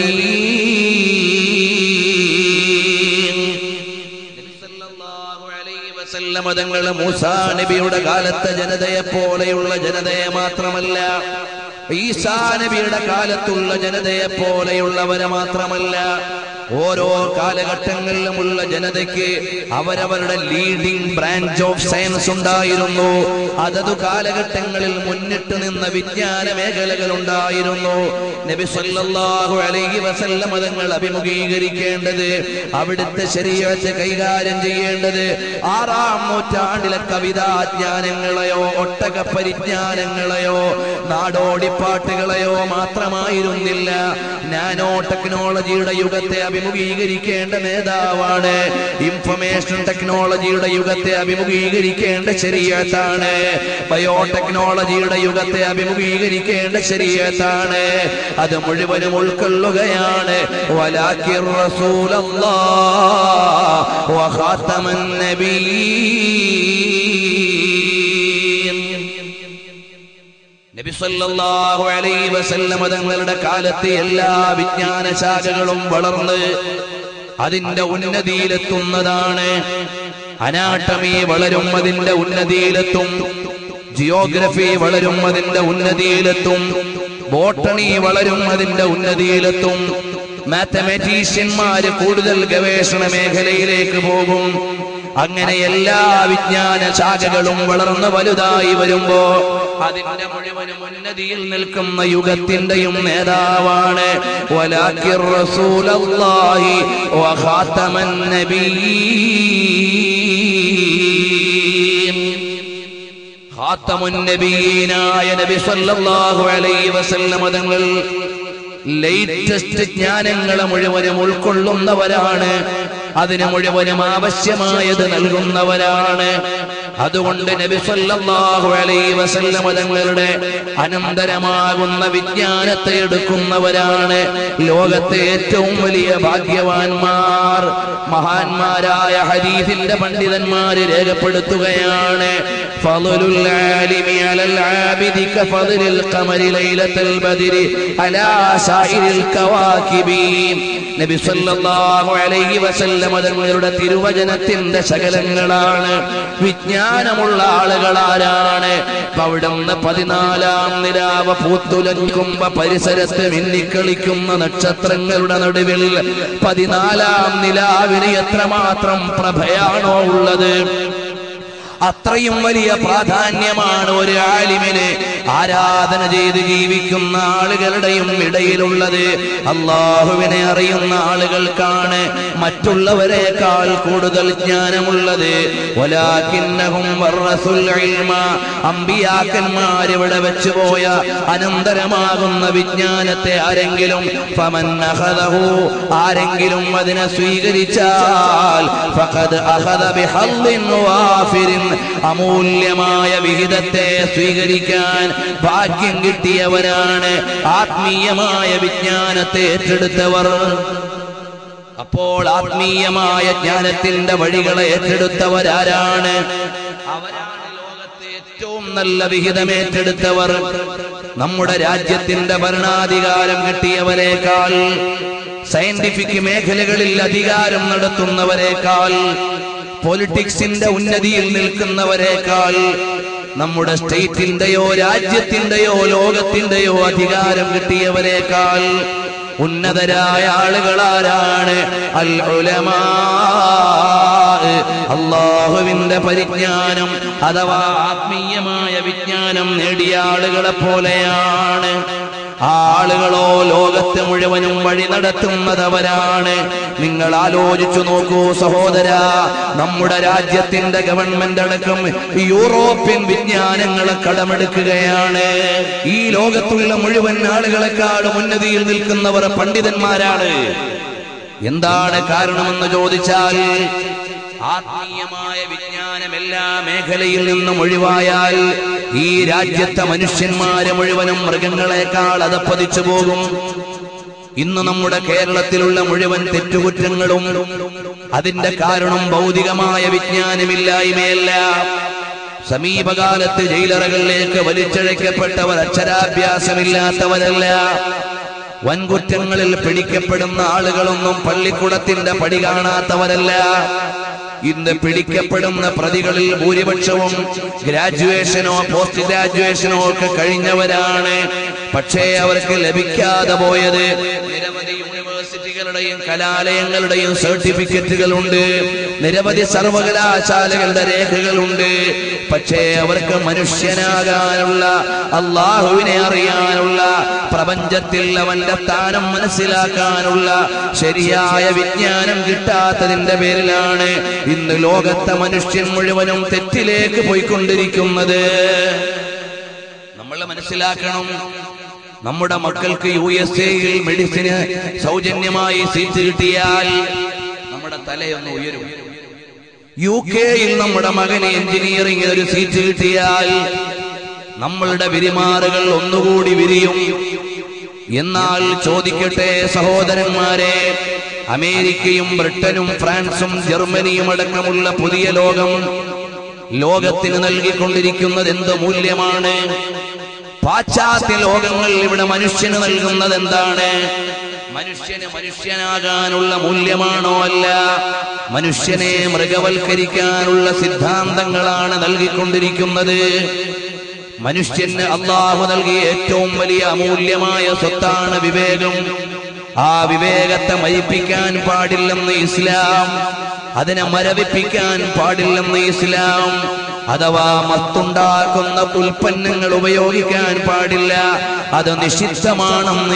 S1: നബിയ്യീൻ നബി സല്ലല്ലാഹു അലൈഹി വസല്ലം തങ്ങൾ മൂസാ നബിയുടെ കാലത്തെ ജനതയെ പോലെയുള്ള ജനതയെ മാത്രമല്ല ഈസാ നബിയുടെ കാലത്തുള്ള ജനതയെ പോലെയുള്ളവരെ മാത്രമല്ല ഓരോ കാലഘട്ടങ്ങളിലുമുള്ള ജനതയ്ക്ക് അവരവരുടെ ലീഡിംഗ് ബ്രാഞ്ച് ഓഫ് സയൻസ് ഉണ്ടായിരുന്നു അതതു കാലഘട്ടങ്ങളിൽ മുന്നിട്ട് നിന്ന വിജ്ഞാന മേഖലകൾ ഉണ്ടായിരുന്നു നബി സല്ലല്ലാഹു അലൈഹി വസല്ലം തങ്ങൾ അഭിമുഖീകരിക്കേണ്ടത് അവിടുത്തെ ശരീരത്തെ കൈകാര്യം ചെയ്യേണ്ടത് ആറാം നൂറ്റാണ്ടിലെ കവിതാജ്ഞാനങ്ങളെയോ ഒട്ടക പരിജ്ഞാനങ്ങളെയോ നാടോടിപ്പാട്ടുകളെയോ മാത്രമായിരുന്നില്ല നാനോ ടെക്നോളജിയുടെ യുഗത്തെ അഭിമുഖീകരിക്കേണ്ട നേതാവാണ് ഇൻഫർമേഷൻ ടെക്നോളജിയുടെ യുഗത്തെ അഭിമുഖീകരിക്കേണ്ട ശരീരത്താണ് ബയോടെക്നോളജിയുടെ യുഗത്തെ അഭിമുഖീകരിക്കേണ്ട ശരീരത്താണ് അത് മുഴുവനും ഉൾക്കൊള്ളുകയാണ് വലാക്കിർ റസൂലല്ലാഹ് വഖാതമൻ നബിയ്യീൻ നബി സല്ലല്ലാഹു അലൈഹി വസല്ലമ തങ്ങളുടെ കാലത്ത് എല്ലാ വിജ്ഞാന ശാഖകളും വളർന്ന് അതിന്റെ ഉന്നതിയിലെത്തുന്നതാണ് അനാട്ടമി വളരും അതിന്റെ ഉന്നതിയിലെത്തും ജിയോഗ്രഫി വളരും അതിന്റെ ഉന്നതിയിലെത്തും ബോട്ടണി വളരും അതിന്റെ ഉന്നതിയിലെത്തും മാത്തമാറ്റീഷ്യന്മാര് കൂടുതൽ ഗവേഷണ മേഖലയിലേക്ക് പോകും അങ്ങനെ എല്ലാ വിജ്ഞാന ശാഖകളും വളർന്ന് വലുതായി വരുമ്പോ അതിന്റെ മുഴുവനും ഉന്നതിയിൽ നിൽക്കുന്ന യുഗത്തിന്റെയും നേതാവാണ് വലാക്കിർ റസൂലല്ലാഹി വഖാതമൻ നബിയ്യീൻ ഖാത്തമുൻ നബിയീനായ നബി സല്ലല്ലാഹു അലൈഹി വസല്ലം തങ്ങൾ ലേറ്റസ്റ്റ് ജ്ഞാനങ്ങളെ മുഴുവനും ഉൾക്കൊള്ളുന്നവരാണ് അതിന് മുഴുവനും ആവശ്യമായത് നൽകുന്നവരാണ് അതുകൊണ്ട് നബി സല്ലല്ലാഹു അലൈഹി വസല്ലം തങ്ങളുടെ അനന്തരമാകുന്ന വിജ്ഞാനത്തെ എടുക്കുന്നവരാണ് ലോകത്തെ ഏറ്റവും വലിയ ഭാഗ്യവാന്മാർ മഹാന്മാരായ ഹദീസിന്റെ പണ്ഡിതന്മാര് രേഖപ്പെടുത്തുകയാണ് ഫളലുൽ ആലിമി അലൽ ആബിദി കഫളലിൽ ഖമരി ലൈലത്തുൽ ബദ്രി അലാ സായിരിൽ കവാകിബി നബി സല്ലല്ലാഹു അലൈഹി വസല്ലം തങ്ങളുടെ തിരുവചനത്തിന്റെ ശകലങ്ങളാണ് വിജ്ഞാനമുള്ള ആളുകൾ ആരാണ് അവിടുന്ന് പതിനാലാം നിലാവ പൂത്തുലഞ്ഞുമ്പ പരിസരത്ത് മിന്നിക്കളിക്കുന്ന നക്ഷത്രങ്ങളുടെ നടുവിൽ പതിനാലാം നിലാവിന് എത്രമാത്രം പ്രഭയാണോ ഉള്ളത് അത്രയും വലിയ പ്രാധാന്യമാണ് ഒരു ആലിമിന് ആരാധന ചെയ്ത് ജീവിക്കുന്ന ആളുകളുടെയും ഇടയിലുള്ളത് അള്ളാഹുവിനെ അറിയുന്ന ആളുകൾക്കാണ് മറ്റുള്ളവരെക്കാൾ കൂടുതൽ ജ്ഞാനമുള്ളത് വലാകിന്നഹും വറസുൽ ഇൽമ അമ്പിയാക്കന്മാരിവിടെ വെച്ചുപോയ അനന്തരമാകുന്ന വിജ്ഞാനത്തെ ആരെങ്കിലും ഫമൻ അഖദഹു ആരെങ്കിലും അതിനെ സ്വീകരിച്ചാൽ ഫഖദ് അഖദ ബിഹദ്ദിൻ വാഫിരിൻ അമൂല്യമായ വിഹിതത്തെ സ്വീകരിക്കാൻ ഭാഗ്യം കിട്ടിയവരാണ് ആത്മീയമായ വിജ്ഞാനത്തെ ഏറ്റെടുത്തവർ അപ്പോൾ ആത്മീയമായ ജ്ഞാനത്തിന്റെ വഴികളെ ഏറ്റെടുത്തവരാരാണ് അവരാണ് ലോകത്തെ ഏറ്റവും നല്ല വിഹിതം ഏറ്റെടുത്തവർ നമ്മുടെ രാജ്യത്തിന്റെ ഭരണാധികാരം കിട്ടിയവരെക്കാൾ സയന്റിഫിക് മേഖലകളിൽ അധികാരം നടത്തുന്നവരെക്കാൾ പൊളിറ്റിക്സിന്റെ ഉന്നതിയിൽ നിൽക്കുന്നവരെക്കാൾ നമ്മുടെ സ്റ്റേറ്റിന്റെയോ രാജ്യത്തിന്റെയോ ലോകത്തിന്റെയോ അധികാരം കിട്ടിയവരെക്കാൾ ഉന്നതരായ ആളുകളാരാണ് അൽ ഉലമാ അള്ളാഹുവിന്റെ പരിജ്ഞാനം അഥവാ ആത്മീയമായ വിജ്ഞാനം നേടിയ ആളുകളെ പോലെയാണ് ആ ആളുകളോ ലോകത്ത് മുഴുവനും വഴി നടത്തുന്നതവരാണ് നിങ്ങൾ ആലോചിച്ചു നോക്കൂ സഹോദര നമ്മുടെ രാജ്യത്തിന്റെ ഗവൺമെന്റ് അടക്കം യൂറോപ്യൻ വിജ്ഞാനങ്ങളെ കടമെടുക്കുകയാണ് ഈ ലോകത്തുള്ള മുഴുവൻ ആളുകളെക്കാളും ഉന്നതിയിൽ നിൽക്കുന്നവർ പണ്ഡിതന്മാരാണ് എന്താണ് കാരണമെന്ന് ചോദിച്ചാൽ ആത്മീയമായ വിജ്ഞാനം എല്ലാ മേഖലയിൽ നിന്നും ഒഴിവായാൽ ഈ രാജ്യത്തെ മനുഷ്യന്മാരെ മുഴുവനും മൃഗങ്ങളെക്കാൾ അതപ്പതിച്ചു പോകും ഇന്ന് നമ്മുടെ കേരളത്തിലുള്ള മുഴുവൻ തെറ്റുകുറ്റങ്ങളും അതിന്റെ കാരണം ഭൗതികമായ വിജ്ഞാനമില്ലായ്മയല്ല സമീപകാലത്ത് ജയിലറകളിലേക്ക് വലിച്ചഴക്കപ്പെട്ടവർ അക്ഷരാഭ്യാസമില്ലാത്തവരല്ല വൻകുറ്റങ്ങളിൽ പിടിക്കപ്പെടുന്ന ആളുകളൊന്നും പള്ളിക്കുടത്തിന്റെ പടി കാണാത്തവരല്ല ഇന്ന് പിടിക്കപ്പെടുന്ന പ്രതികളിൽ ഭൂരിപക്ഷവും ഗ്രാജുവേഷനോ പോസ്റ്റ് ഗ്രാജുവേഷനോ ഒക്കെ കഴിഞ്ഞവരാണ് പക്ഷേ അവർക്ക് ലഭിക്കാതെ പോയത് നിരവധി യൂണിവേഴ്സിറ്റികളുടെയും കലാലയങ്ങളുടെയും സർട്ടിഫിക്കറ്റുകളുണ്ട് നിരവധി സർവകലാശാലകളുടെ രേഖകളുണ്ട് പക്ഷേ അവർക്ക് മനുഷ്യനാകാനുള്ള അള്ളാഹുവിനെ അറിയാനുള്ള പ്രപഞ്ചത്തിൽ അവന്റെ സ്ഥാനം മനസ്സിലാക്കാനുള്ള ശരിയായ വിജ്ഞാനം കിട്ടാത്തതിന്റെ പേരിലാണ് ഇന്ന് ലോകത്തെ മനുഷ്യൻ മുഴുവനും തെറ്റിലേക്ക് പോയിക്കൊണ്ടിരിക്കുന്നത് നമ്മൾ മനസ്സിലാക്കണം നമ്മുടെ മക്കൾക്ക് യു എസ് എയിൽ മെഡിസിന് സൗജന്യമായി സീറ്റ് കിട്ടിയാൽ നമ്മുടെ തലയൊന്ന് ഉയരും യു കെയിൽ നമ്മുടെ മകന് എഞ്ചിനീയറിംഗിൽ ഒരു സീറ്റ് കിട്ടിയാൽ നമ്മളുടെ വിരിമാറുകൾ ഒന്നുകൂടി വിരിയും എന്നാൽ ചോദിക്കട്ടെ സഹോദരന്മാരെ അമേരിക്കയും ബ്രിട്ടനും ഫ്രാൻസും ജർമ്മനിയും അടക്കമുള്ള പുതിയ ലോകം ലോകത്തിന് നൽകിക്കൊണ്ടിരിക്കുന്നത് എന്ത് മൂല്യമാണ് പാശ്ചാത്യ ലോകങ്ങൾ ഇവിടെ മനുഷ്യന് നൽകുന്നത് എന്താണ് മനുഷ്യന് മനുഷ്യനാകാനുള്ള മൂല്യമാണോ അല്ല മനുഷ്യനെ മൃഗവൽക്കരിക്കാനുള്ള സിദ്ധാന്തങ്ങളാണ് നൽകിക്കൊണ്ടിരിക്കുന്നത് മനുഷ്യന് അള്ളാഹു നൽകിയ ഏറ്റവും വലിയ അമൂല്യമായ സ്വത്താണ് വിവേകം ആ വിവേകത്തെ മരിപ്പിക്കാൻ പാടില്ലെന്ന് ഇസ്ലാം അതിനെ മരവിപ്പിക്കാൻ പാടില്ലെന്ന് ഇസ്ലാം അഥവാ മത്തുണ്ടാക്കുന്ന ഉൽപ്പന്നങ്ങൾ ഉപയോഗിക്കാൻ പാടില്ല അത് നിഷിദ്ധമാണെന്ന്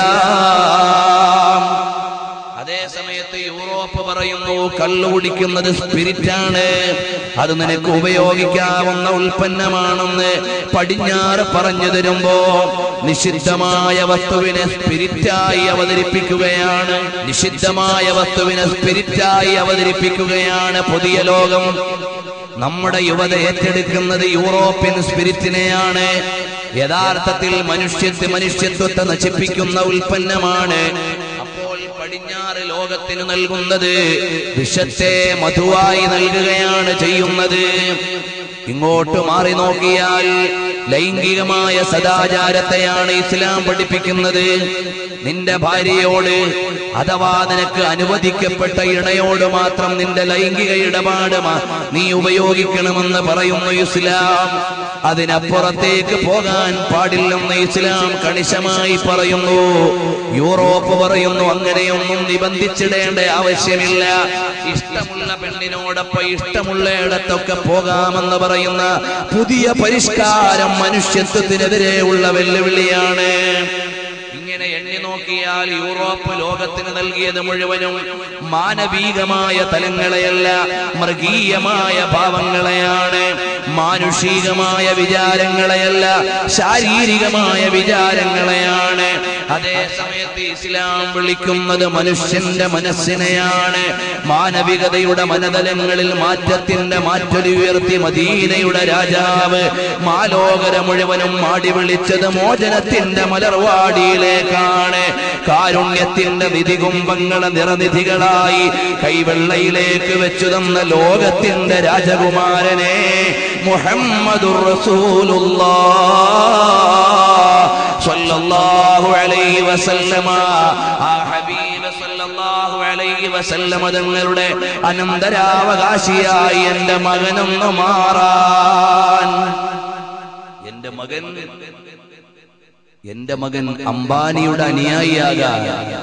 S1: ഇസ്ലാം അതേ സമയത്ത് യൂറോപ്പ് പറയുന്നു കള്ളു കുടിക്കുന്നത് സ്പിരിറ്റാണ് അത് നിനക്ക് ഉപയോഗിക്കാവുന്ന ഉൽപ്പന്നമാണെന്ന് പടിഞ്ഞാറ് പറഞ്ഞു തരുമ്പോ നിഷിദ്ധമായ വസ്തുവിനെ സ്പിരിറ്റായി അവതരിപ്പിക്കുകയാണ് നിഷിദ്ധമായ വസ്തുവിനെ സ്പിരിറ്റായി അവതരിപ്പിക്കുകയാണ് പുതിയ ലോകം നമ്മുടെ യുവത ഏറ്റെടുക്കുന്നത് യൂറോപ്യൻ സ്പിരിറ്റിനെയാണ് യഥാർത്ഥത്തിൽ മനുഷ്യത്വ മനുഷ്യത്വത്തെ നശിപ്പിക്കുന്ന ഉൽപ്പന്നമാണ് അപ്പോൾ പടിഞ്ഞാറ് ലോകത്തിന് നൽകുന്നത് വിഷത്തെ മധുവായി നൽകുകയാണ് ചെയ്യുന്നത് ഇങ്ങോട്ട് മാറി നോക്കിയാൽ ലൈംഗികമായ സദാചാരത്തെയാണ് ഇസ്ലാം പഠിപ്പിക്കുന്നത് നിന്റെ ഭാര്യയോട് അഥവാ നിനക്ക് അനുവദിക്കപ്പെട്ട ഇണയോട് മാത്രം നിന്റെ ലൈംഗിക ഇടപാട് മ- നീ ഉപയോഗിക്കണമെന്ന് പറയുന്നു ഇസ്ലാം അതിനപ്പുറത്തേക്ക് പോകാൻ പാടില്ലെന്ന് ഇസ്ലാം കണിശമായി പറയുന്നു യൂറോപ്പ് പറയുന്നു അങ്ങനെയൊന്നും നിബന്ധിച്ചിടേണ്ട ആവശ്യമില്ല ഇഷ്ടമുള്ള പെണ്ണിനോടൊപ്പം ഇഷ്ടമുള്ള ഇടത്തൊക്കെ പോകാമെന്ന് പറയുന്ന പുതിയ പരിഷ്കാരം മനുഷ്യത്വത്തിനെതിരെയുള്ള വെല്ലുവിളിയാണ് ഇങ്ങനെ എണ്ണി നോക്കിയാൽ യൂറോപ്പ് ലോകത്തിന് നൽകിയത് മുഴുവനും മാനവീകമായ തലങ്ങളെയല്ല മൃഗീയമായ ഭാവങ്ങളെയാണ് മാനുഷികമായ വിചാരങ്ങളെയല്ല ശാരീരികമായ വിചാരങ്ങളെയാണ് അതേ സമയത്ത് ഇസ്ലാം വിളിക്കുന്നത് മനുഷ്യന്റെ മനസ്സിനെയാണ് മാനവികതയുടെ മനതലങ്ങളിൽ മാറ്റത്തിന്റെ മാറ്റൊലി ഉയർത്തി മദീനയുടെ രാജാവ് മാലോകര മുഴുവനും മാടി വിളിച്ചത് മോചനത്തിന്റെ മലർവാടിയിലേക്കാണ് കാരുണ്യത്തിന്റെ നിധികുംഭങ്ങളെ നിറനിധികളായി കൈവെള്ളയിലേക്ക് വെച്ചു തന്ന ലോകത്തിന്റെ രാജകുമാരനെ മുഹമ്മദുർ റസൂലുള്ളാഹ് സ്വല്ലല്ലാഹു അലൈഹി വസല്ലമ ആ ഹബീബ് സ്വല്ലല്ലാഹു അലൈഹി വസല്ലമ തങ്ങളുടെ അനന്തരാവകാശിയായി എന്റെ മകനൊന്ന് മാറാൻ എന്റെ മകൻ എന്റെ മകൻ അംബാനിയുടെ അനുയായിയാകാൻ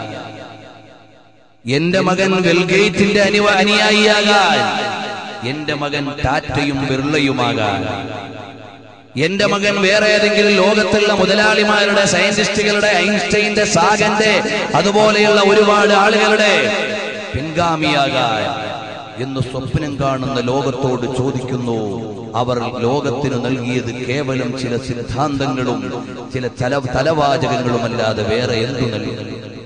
S1: എന്റെ മകൻ വെൽഗേറ്റിന്റെ അനുവ അനുയായിയാകാൻ എന്റെ മകൻ ടാറ്റയും ബിർളയുമാകാൻ എന്റെ മകൻ വേറെ ഏതെങ്കിലും ലോകത്തുള്ള മുതലാളിമാരുടെ സയന്റിസ്റ്റുകളുടെ ഐൻസ്റ്റൈന്റെ സാഗന്റെ അതുപോലെയുള്ള ഒരുപാട് ആളുകളുടെ പിൻഗാമിയാകാൻ എന്ന് സ്വപ്നം കാണുന്ന ലോകത്തോട് ചോദിക്കുന്നു അവർ ലോകത്തിന് നൽകിയത് കേവലം ചില സിദ്ധാന്തങ്ങളും ചില തല തലവാചകങ്ങളുമല്ലാതെ വേറെ എന്തു നൽകി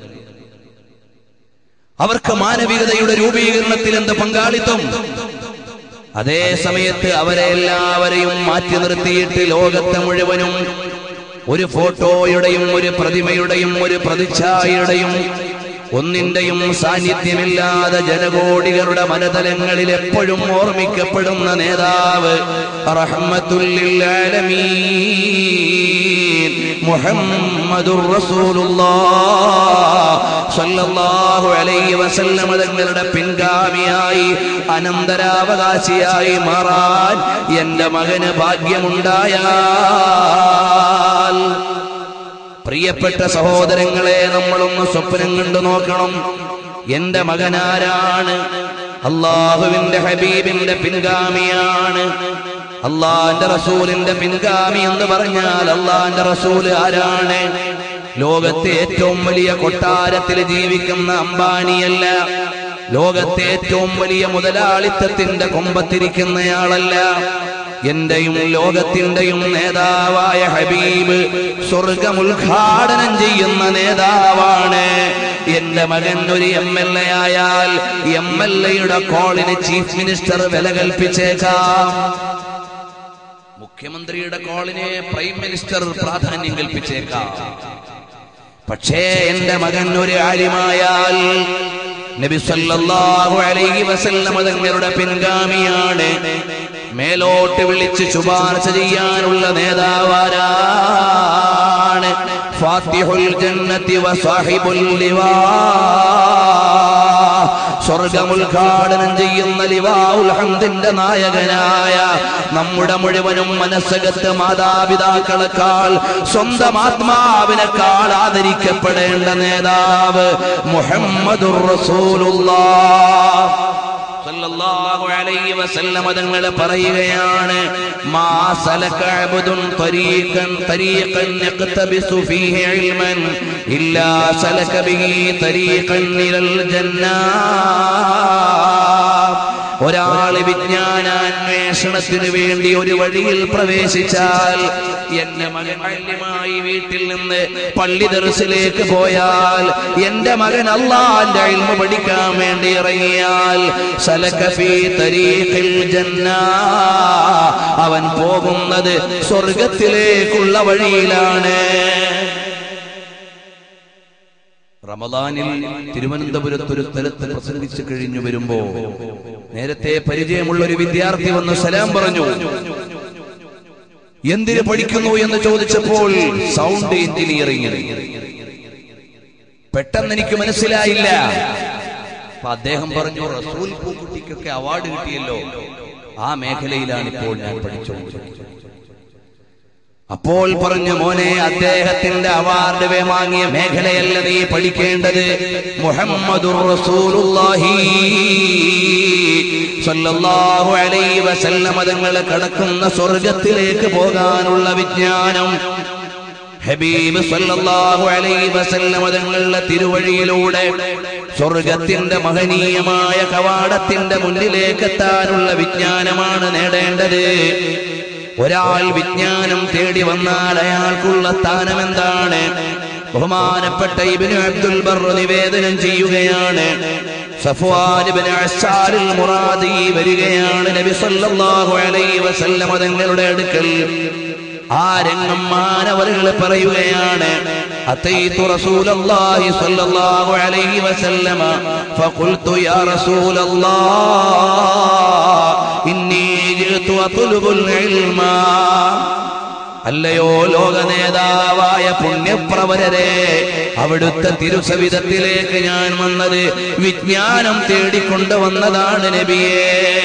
S1: അവർക്ക് മാനവികതയുടെ രൂപീകരണത്തിൽ എന്ത് പങ്കാളിത്തം അതേ സമയത്ത് അവരെ എല്ലാവരെയും മാറ്റി നിർത്തിയിട്ട് ലോകത്തെ മുഴുവനും ഒരു ഫോട്ടോയുടെയും ഒരു പ്രതിമയുടെയും ഒരു പ്രതിച്ഛായയുടെയും ഒന്നിന്റെയും സാന്നിധ്യമില്ലാതെ ജനകോടികളുടെ മനതലങ്ങളിൽ എപ്പോഴും ഓർമ്മിക്കപ്പെടുന്ന നേതാവ് റഹ്മത്തുല്ലിൽ ആലമീൻ മുഹമ്മദുർ റസൂലുള്ളാഹ് സല്ലല്ലാഹു അലൈഹി വസല്ലമ തങ്ങളുടെ പിൻഗാമിയായി അനന്തരാവകാശിയായി മാറാൻ എന്റെ മകന് ഭാഗ്യമുണ്ടായാൽ പ്രിയപ്പെട്ട സഹോദരങ്ങളെ നമ്മളൊന്ന് സ്വപ്നം കണ്ടു നോക്കണം എന്റെ മകനാരാണ് അള്ളാഹുവിന്റെ ഹബീബിന്റെ പിൻഗാമിയാണ് അള്ളാന്റെ റസൂലിന്റെ പിൻഗാമി എന്ന് പറഞ്ഞാൽ അള്ളാന്റെ റസൂല് ആരാണ് ലോകത്തെ ഏറ്റവും വലിയ കൊട്ടാരത്തിൽ ജീവിക്കുന്ന അംബാനിയല്ല ലോകത്തെ ഏറ്റവും വലിയ മുതലാളിത്തത്തിന്റെ കൊമ്പത്തിരിക്കുന്നയാളല്ല എന്റെയും ലോകത്തിന്റെയും നേതാവായ ഹബീബ് സ്വർഗം ഉദ്ഘാടനം ചെയ്യുന്ന നേതാവാണ് എന്റെ മകൻ ഒരു എം എൽ എ ആയാൽ എം എൽ എയുടെ കോളിന് ചീഫ് മിനിസ്റ്റർ വില കൽപ്പിച്ചേക്കാം മുഖ്യമന്ത്രിയുടെ കോളിന് പ്രൈം മിനിസ്റ്റർ പ്രാധാന്യം കൽപ്പിച്ചേക്കാം പക്ഷേ എന്റെ മകൻ ഒരു ആര്യമായാൽ നബി സല്ലല്ലാഹു അലൈഹി വസല്ലമ തങ്ങളുടെ പിൻഗാമിയാണ് മേലോട്ട് വിളിച്ച് ശുപാർശ ചെയ്യാനുള്ള നേതാവാരാണ് ഫാത്തിഹുൽ ജന്നത്തി വസാഹിബുൽ ലിവാ സ്വർഗം ഉദ്ഘാടനം ചെയ്യുന്ന ലിവാഉൽ ഹംദിന്റെ നായകനായ നമ്മുടെ മുഴുവനും മനസ്സകത്ത് മാതാപിതാക്കളെക്കാൾ സ്വന്തം ആത്മാവിനേക്കാൾ ആദരിക്കപ്പെടേണ്ട നേതാവ് മുഹമ്മദുർ റസൂലുള്ളാഹ് സല്ലല്ലാഹു അലൈഹി വസല്ലമ തങ്ങൾ പറയുകയാണ് മാ സലക അബ്ദുൻ തരീഖൻ തരീഖൻ യഖ്തബിസു ഫീഹി ഇൽമൻ ഇല്ലാ സലക ബിഹി തരീഖൻ ഇലൽ ജന്നാ ഒരാൾ വിജ്ഞാനാന്വേഷണത്തിന് വേണ്ടി ഒരു വഴിയിൽ പ്രവേശിച്ചാൽ എന്റെ മകൻ അല്യമായി വീട്ടിൽ നിന്ന് പള്ളി ദർസിലേക്ക് പോയാൽ എന്റെ മകൻ അള്ളാന്റെ അൽമ പഠിക്കാൻ വേണ്ടി ഇറങ്ങിയാൽ സലക ഫീ തരീഖിൽ ജന്നാ അവൻ പോകുന്നത് സ്വർഗത്തിലേക്കുള്ള വഴിയിലാണ് റമദാനിൽ തിരുവനന്തപുരത്ത് ഒരു സ്ഥലത്ത് പ്രസംഗിച്ചു കഴിഞ്ഞു വരുമ്പോ നേരത്തെ പരിചയമുള്ള ഒരു വിദ്യാർത്ഥി വന്ന് സലാം പറഞ്ഞു എന്തിന് പഠിക്കുന്നു എന്ന് ചോദിച്ചപ്പോൾ സൗണ്ട് എഞ്ചിനീയറിംഗ് പെട്ടെന്ന് എനിക്ക് മനസ്സിലായില്ല അപ്പൊ അദ്ദേഹം പറഞ്ഞു റസൂൽ പൂക്കുട്ടിക്കൊക്കെ അവാർഡ് കിട്ടിയല്ലോ ആ മേഖലയിലാണ് ഇപ്പോൾ ഞാൻ പഠിച്ചുകൊണ്ടിരിക്കുന്നത് അപ്പോൾ പറഞ്ഞു മോനെ അദ്ദേഹത്തിന്റെ അവാർഡ് വാങ്ങിയ മേഖലയല്ല നീ പഠിക്കേണ്ടത് മുഹമ്മദുർ റസൂലുള്ളാഹി സല്ലല്ലാഹു അലൈഹി വസല്ലമ തങ്ങൾ കടക്കുന്ന സ്വർഗത്തിലേക്ക് പോകാനുള്ള വിജ്ഞാനം ഹബീബ് സല്ലല്ലാഹു അലൈഹി വസല്ലമ തങ്ങളുടെ തിരുവഴിയിലൂടെ സ്വർഗത്തിന്റെ മഹനീയമായ കവാടത്തിന്റെ മുന്നിലേക്ക് എത്താനുള്ള വിജ്ഞാനമാണ് നേടേണ്ടത് ഒരാൾ വിജ്ഞാനം തേടി വന്നാൽ അയാൾക്കുള്ള സ്ഥാനം എന്താണ് ബഹുമാനപ്പെട്ട ഇബ്നു അബ്ദുൽ ബർ നിവേദനം ചെയ്യുകയാണ് സഫ്വാൻ ഇബ്നു അസ്സാരിൽ മുറാദി വരികയാണ് നബി സല്ലല്ലാഹു അലൈഹി വസല്ലമ തങ്ങളുടെ അടുക്കൽ ആ രംഗം മാനവരുകൾ പറയുകയാണ് أتيت رسول الله صلى الله عليه وسلم فقلت يا رسول الله إني جئت أطلب العلم അല്ലയോ ലോക നേതാവായ പുണ്യപ്രവരരെ അവിടുത്തെ തിരുസവിധത്തിലേക്ക് ഞാൻ വന്നത് വിജ്ഞാനം തേടിക്കൊണ്ട് വന്നതാണ് നബിയേ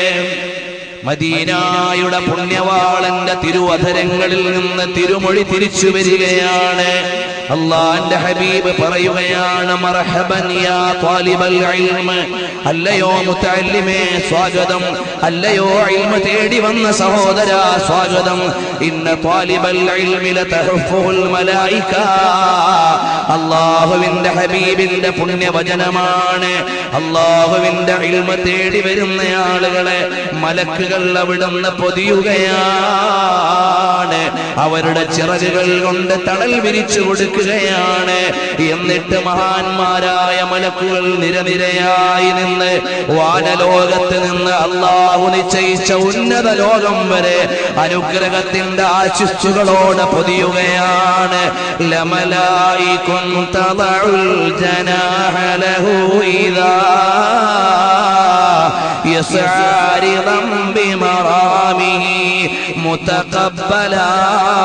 S1: മദീനായുടെ പുണ്യവാളന്റെ തിരുവധരങ്ങളിൽ നിന്ന് തിരുമൊഴി തിരിച്ചു വരികയാണ് അള്ളാന്റെ ഹബീബ് പറയുകയാണ് മർഹബൻ യാ ത്വാലിബൽ ഇൽമ് അല്ലയോ മുത്തല്ലിമേ സ്വാഗതം അല്ലയോ ഇൽമ തേടി വന്ന സഹോദര സ്വാഗതം ഇന്ന ത്വാലിബൽ ഇൽമി ലതഹഫുൽ മലായിക അള്ളാഹുവിന്റെ ഹബീബിന്റെ പുണ്യവചനമാണ് അള്ളാഹുവിന്റെ ഇൽമ തേടി വരുന്ന ആളുകളെ മലക്കുകൾ അവിടുന്ന് പൊതിയുകയാണ് അവരുടെ ചിറകുകൾ കൊണ്ട് തണൽ വിരിച്ചു കൊടുക്കുകയാണ് എന്നിട്ട് മഹാന്മാരായ മലക്കുകൾ നിരനിരയായി നിന്ന് വാനലോകത്ത് നിന്ന് അള്ളാഹു നിശ്ചയിച്ച ഉന്നത ലോകം വരെ അനുഗ്രഹത്തിന്റെ ആശിസ്സുകളോടെ പൊതിയുകയാണ് ലമലായി കുന്തളഉൽ ജനാഹ ലഹു ഇദാ يسعى رضا بمرامه متقبلا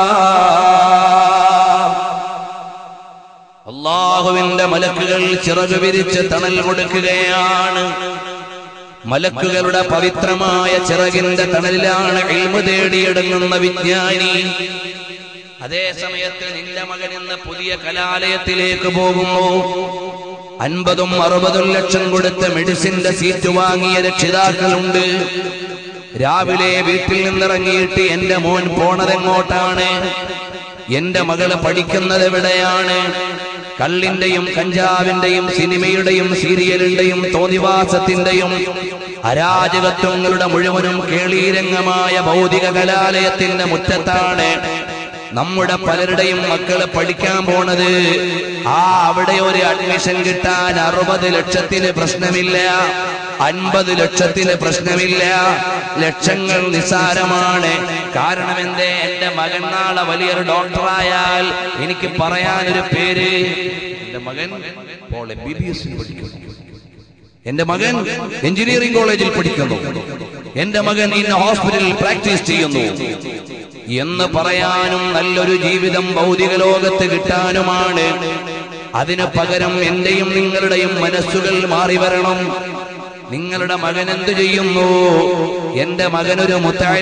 S1: അള്ളാഹുവിന്റെ മലക്കുകൾ ചിറക് വിരിച്ച് തണൽ കൊടുക്കുകയാണ് മലക്കുകളുടെ പവിത്രമായ ചിറകിന്റെ തണലിലാണ് ഇൽമു തേടിയെടുങ്ങുന്ന വിജ്ഞാനി അതേ സമയത്ത് നിന്റെ മകൻ ഇന്ന് പുതിയ കലാലയത്തിലേക്ക് പോകുന്നു അൻപതും അറുപതും ലക്ഷം കൊടുത്ത് മെഡിസിന്റെ സീറ്റ് വാങ്ങിയ രക്ഷിതാക്കളുണ്ട് രാവിലെ വീട്ടിൽ നിന്നിറങ്ങിയിട്ട് എന്റെ മോൻ പോണതെങ്ങോട്ടാണ് എന്റെ മകള് പഠിക്കുന്നത് എവിടെയാണ് കള്ളിന്റെയും കഞ്ചാവിന്റെയും സിനിമയുടെയും സീരിയലിന്റെയും തോന്നിവാസത്തിന്റെയും അരാജകത്വങ്ങളുടെ മുഴുവനും കേളീരംഗമായ ഭൗതിക കലാലയത്തിന്റെ മുറ്റത്താണ് നമ്മുടെ പലരുടെയും മക്കള് പഠിക്കാൻ പോണത് ആ അവിടെ ഒരു അഡ്മിഷൻ കിട്ടാൻ അറുപത് ലക്ഷത്തിന് പ്രശ്നമില്ല അൻപത് ലക്ഷത്തിന് പ്രശ്നമില്ല ലക്ഷങ്ങൾ നിസ്സാരമാണ് കാരണം എന്തേ എന്റെ മകൻ നാളെ വലിയൊരു ഡോക്ടറായാൽ എനിക്ക് പറയാനൊരു പേര് എന്റെ മകൻ ഇപ്പോൾ എം ബി ബി എസ് പഠിക്കുന്നു എന്റെ മകൻ എഞ്ചിനീയറിംഗ് കോളേജിൽ പഠിക്കുന്നു എന്റെ മകൻ ഇന്ന ഹോസ്പിറ്റലിൽ പ്രാക്ടീസ് ചെയ്യുന്നു എന്ന് പറയാനും നല്ലൊരു ജീവിതം ഭൗതിക ലോകത്ത് കിട്ടാനുമാണ് അതിന് പകരം എന്റെയും നിങ്ങളുടെയും മനസ്സുകൾ മാറി വരണം നിങ്ങളുടെ മകൻ എന്തു ചെയ്യുന്നു എന്റെ മകനൊരു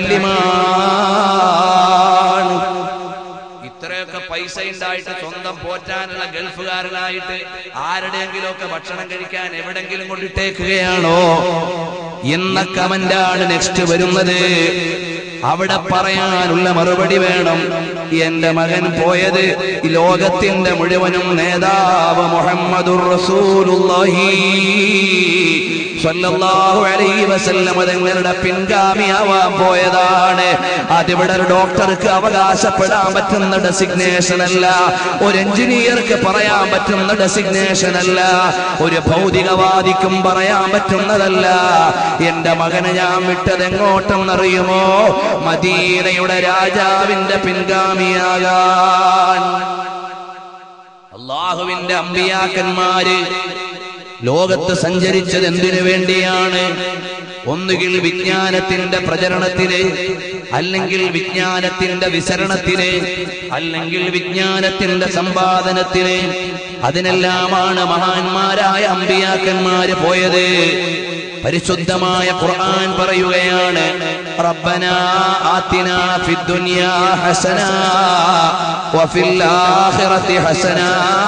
S1: മുത്തല്ലിമാണ് ഇത്രയൊക്കെ പൈസ ഉണ്ടായിട്ട് സ്വന്തം പോറ്റാനുള്ള ഗൾഫുകാരനായിട്ട് ആരുടെയെങ്കിലും ഒക്കെ ഭക്ഷണം കഴിക്കാൻ എവിടെങ്കിലും കൊണ്ടിട്ടേക്കുകയാണോ എന്ന കമന്റാണ് നെക്സ്റ്റ് വരുന്നത് അവിടെ പറയാനുള്ള മറുപടി വേണം എന്റെ മകൻ പോയത് ഈ ലോകത്തിന്റെ മുഴുവനും നേതാവ് മുഹമ്മദുർ റസൂലുള്ളാഹി സ്വല്ലല്ലാഹു അലൈഹി വസല്ലം തങ്ങളുടെ പിൻഗാമിയാവാൻ പോയതാണ് അതിവിടെ ഒരു ഡോക്ടർക്ക് അവകാശപ്പെടാൻ പറ്റുന്ന ഡെസിഗ്നേഷൻ അല്ല ഒരു എഞ്ചിനീയർക്ക് പറയാൻ പറ്റുന്ന ഡെസിഗ്നേഷൻ അല്ല ഒരു ഭൗതികവാദിക്കും പറയാൻ പറ്റുന്നതല്ല എന്റെ മകനെ ഞാൻ വിട്ടത് എങ്ങോട്ടെന്നറിയുമോ മദീനയുടെ രാജാവിന്റെ പിൻഗാമിയാകാൻ അള്ളാഹുവിന്റെ അമ്പിയാക്കന്മാര് ലോകത്ത് സഞ്ചരിച്ചത് എന്തിനു വേണ്ടിയാണ് ഒന്നുകിൽ വിജ്ഞാനത്തിന്റെ പ്രചരണത്തിന് അല്ലെങ്കിൽ വിജ്ഞാനത്തിന്റെ വിസരണത്തിന് അല്ലെങ്കിൽ വിജ്ഞാനത്തിന്റെ സമ്പാദനത്തിന് അതിനെല്ലാമാണ് മഹാന്മാരായ അമ്പിയാക്കന്മാര് പോയത് പരിശുദ്ധമായ ഖുർആൻ പറയുകയാണ് റബ്ബന ആതിനാ ഫിദ്ദുനിയാ ഹസന വഫിൽ ആഖിറതി ഹസന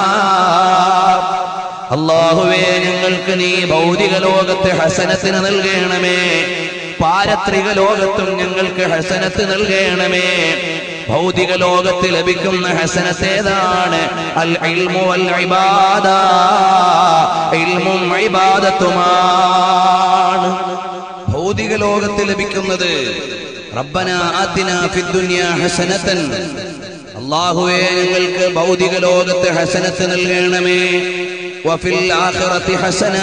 S1: അള്ളാഹുവേ ഞങ്ങൾക്ക് നീ ഭൗതിക ലോകത്തെ ഹസനത്തിന് നൽകണമേ പാരത്രിക ലോകത്തും ഞങ്ങൾക്ക് ഹസനത്ത് നൽകണമേ ഭൗതിക ലോകത്ത് ലഭിക്കുന്ന ഹസനത്ത് ഏതാണ് അൽ ഇൽമു വൽ ഇബാദ ഇൽമും ഇബാദത്തുമാണ് ഭൗതിക ലോകത്ത് ലഭിക്കുന്നത് റബ്ബന ആതിന ഫിദ്ദുനിയ ഹസനത്തൻ അള്ളാഹുവേ ഞങ്ങൾക്ക് ഭൗതിക ലോകത്ത് ഹസനത്ത് നൽകണമേ വഫിൽ ആഖിറതി ഹസന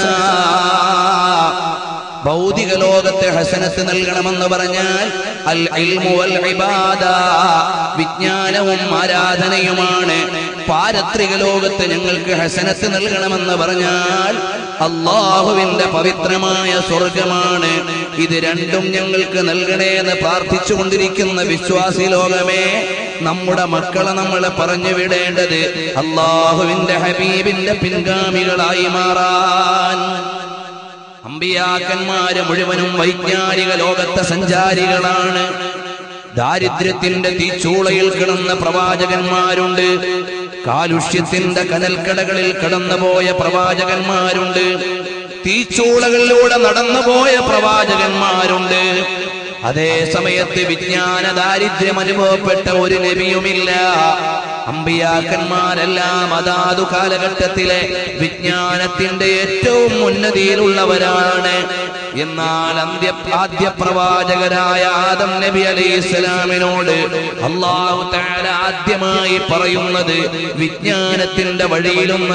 S1: ഭൗതിക ലോകത്തെ ഹസനത്ത് നൽകണമെന്ന് പറഞ്ഞാൽ അൽ ഇൽമു വൽ ഇബാദ വിജ്ഞാനവും ആരാധനയുമാണ് പാരത്രിക ലോകത്ത് ഞങ്ങൾക്ക് ഹസനത്ത് നൽകണമെന്ന് പറഞ്ഞാൽ അള്ളാഹുവിന്റെ പവിത്രമായ സ്വർഗമാണ് ഇത് രണ്ടും ഞങ്ങൾക്ക് നൽകണേ എന്ന് പ്രാർത്ഥിച്ചു കൊണ്ടിരിക്കുന്ന വിശ്വാസി ലോകമേ നമ്മുടെ മക്കളെ നമ്മളെ പറഞ്ഞു വിടേണ്ടത് അള്ളാഹുവിന്റെ ഹബീബിന്റെ പിൻഗാമികളായി മാറാൻ അമ്പിയാക്കന്മാര് മുഴുവനും വൈജ്ഞാനിക ലോകത്തെ സഞ്ചാരികളാണ് ദാരിദ്ര്യത്തിന്റെ തീച്ചൂളയിൽ കിടന്ന പ്രവാചകന്മാരുണ്ട് കാലുഷ്യത്തിന്റെ കനൽക്കടകളിൽ കടന്നുപോയ പ്രവാചകന്മാരുണ്ട് തീച്ചൂളകളിലൂടെ നടന്നുപോയ പ്രവാചകന്മാരുണ്ട് അതേ സമയത്ത് വിജ്ഞാന ദാരിദ്ര്യം അനുഭവപ്പെട്ട ഒരു നബിയുമില്ല അമ്പിയാക്കന്മാരെല്ലാം അതാതു കാലഘട്ടത്തിലെ വിജ്ഞാനത്തിന്റെ ഏറ്റവും ഉന്നതിയിലുള്ളവരാണ് എന്നാൽ അന്ത്യ ആദ്യ പ്രവാചകരായ ആദം നബി അലൈഹി ഇസ്ലാമിനോട് അള്ളാഹു താല ആദ്യമായി പറയുന്നത് വിജ്ഞാനത്തിന്റെ വഴിയിലൊന്ന്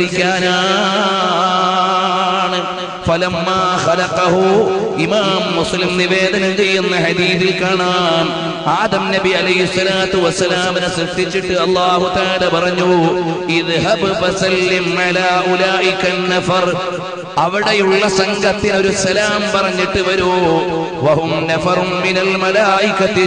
S1: സഞ്ചരിക്കാനാണ് ഫലമ്മാ ഖലഖഹു ഇമാം മുസ്ലിം നിവേദനം ചെയ്യുന്ന ഹദീസിൽ കാണാം ആദം നബി അലൈഹി സ്വലാത്തു വസ്സലാമിനെ സൃഷ്ടിച്ചിട്ട് അല്ലാഹു തആല പറഞ്ഞു ഇദ്ഹബ് ഫസല്ലിം അലാ ഉലൈക നഫർ അവിടെയുള്ള സംഘത്തിന് ഒരു സലാം പറഞ്ഞിട്ട് വരൂ വഹും നഫറും മിനൽ മലായികത്തി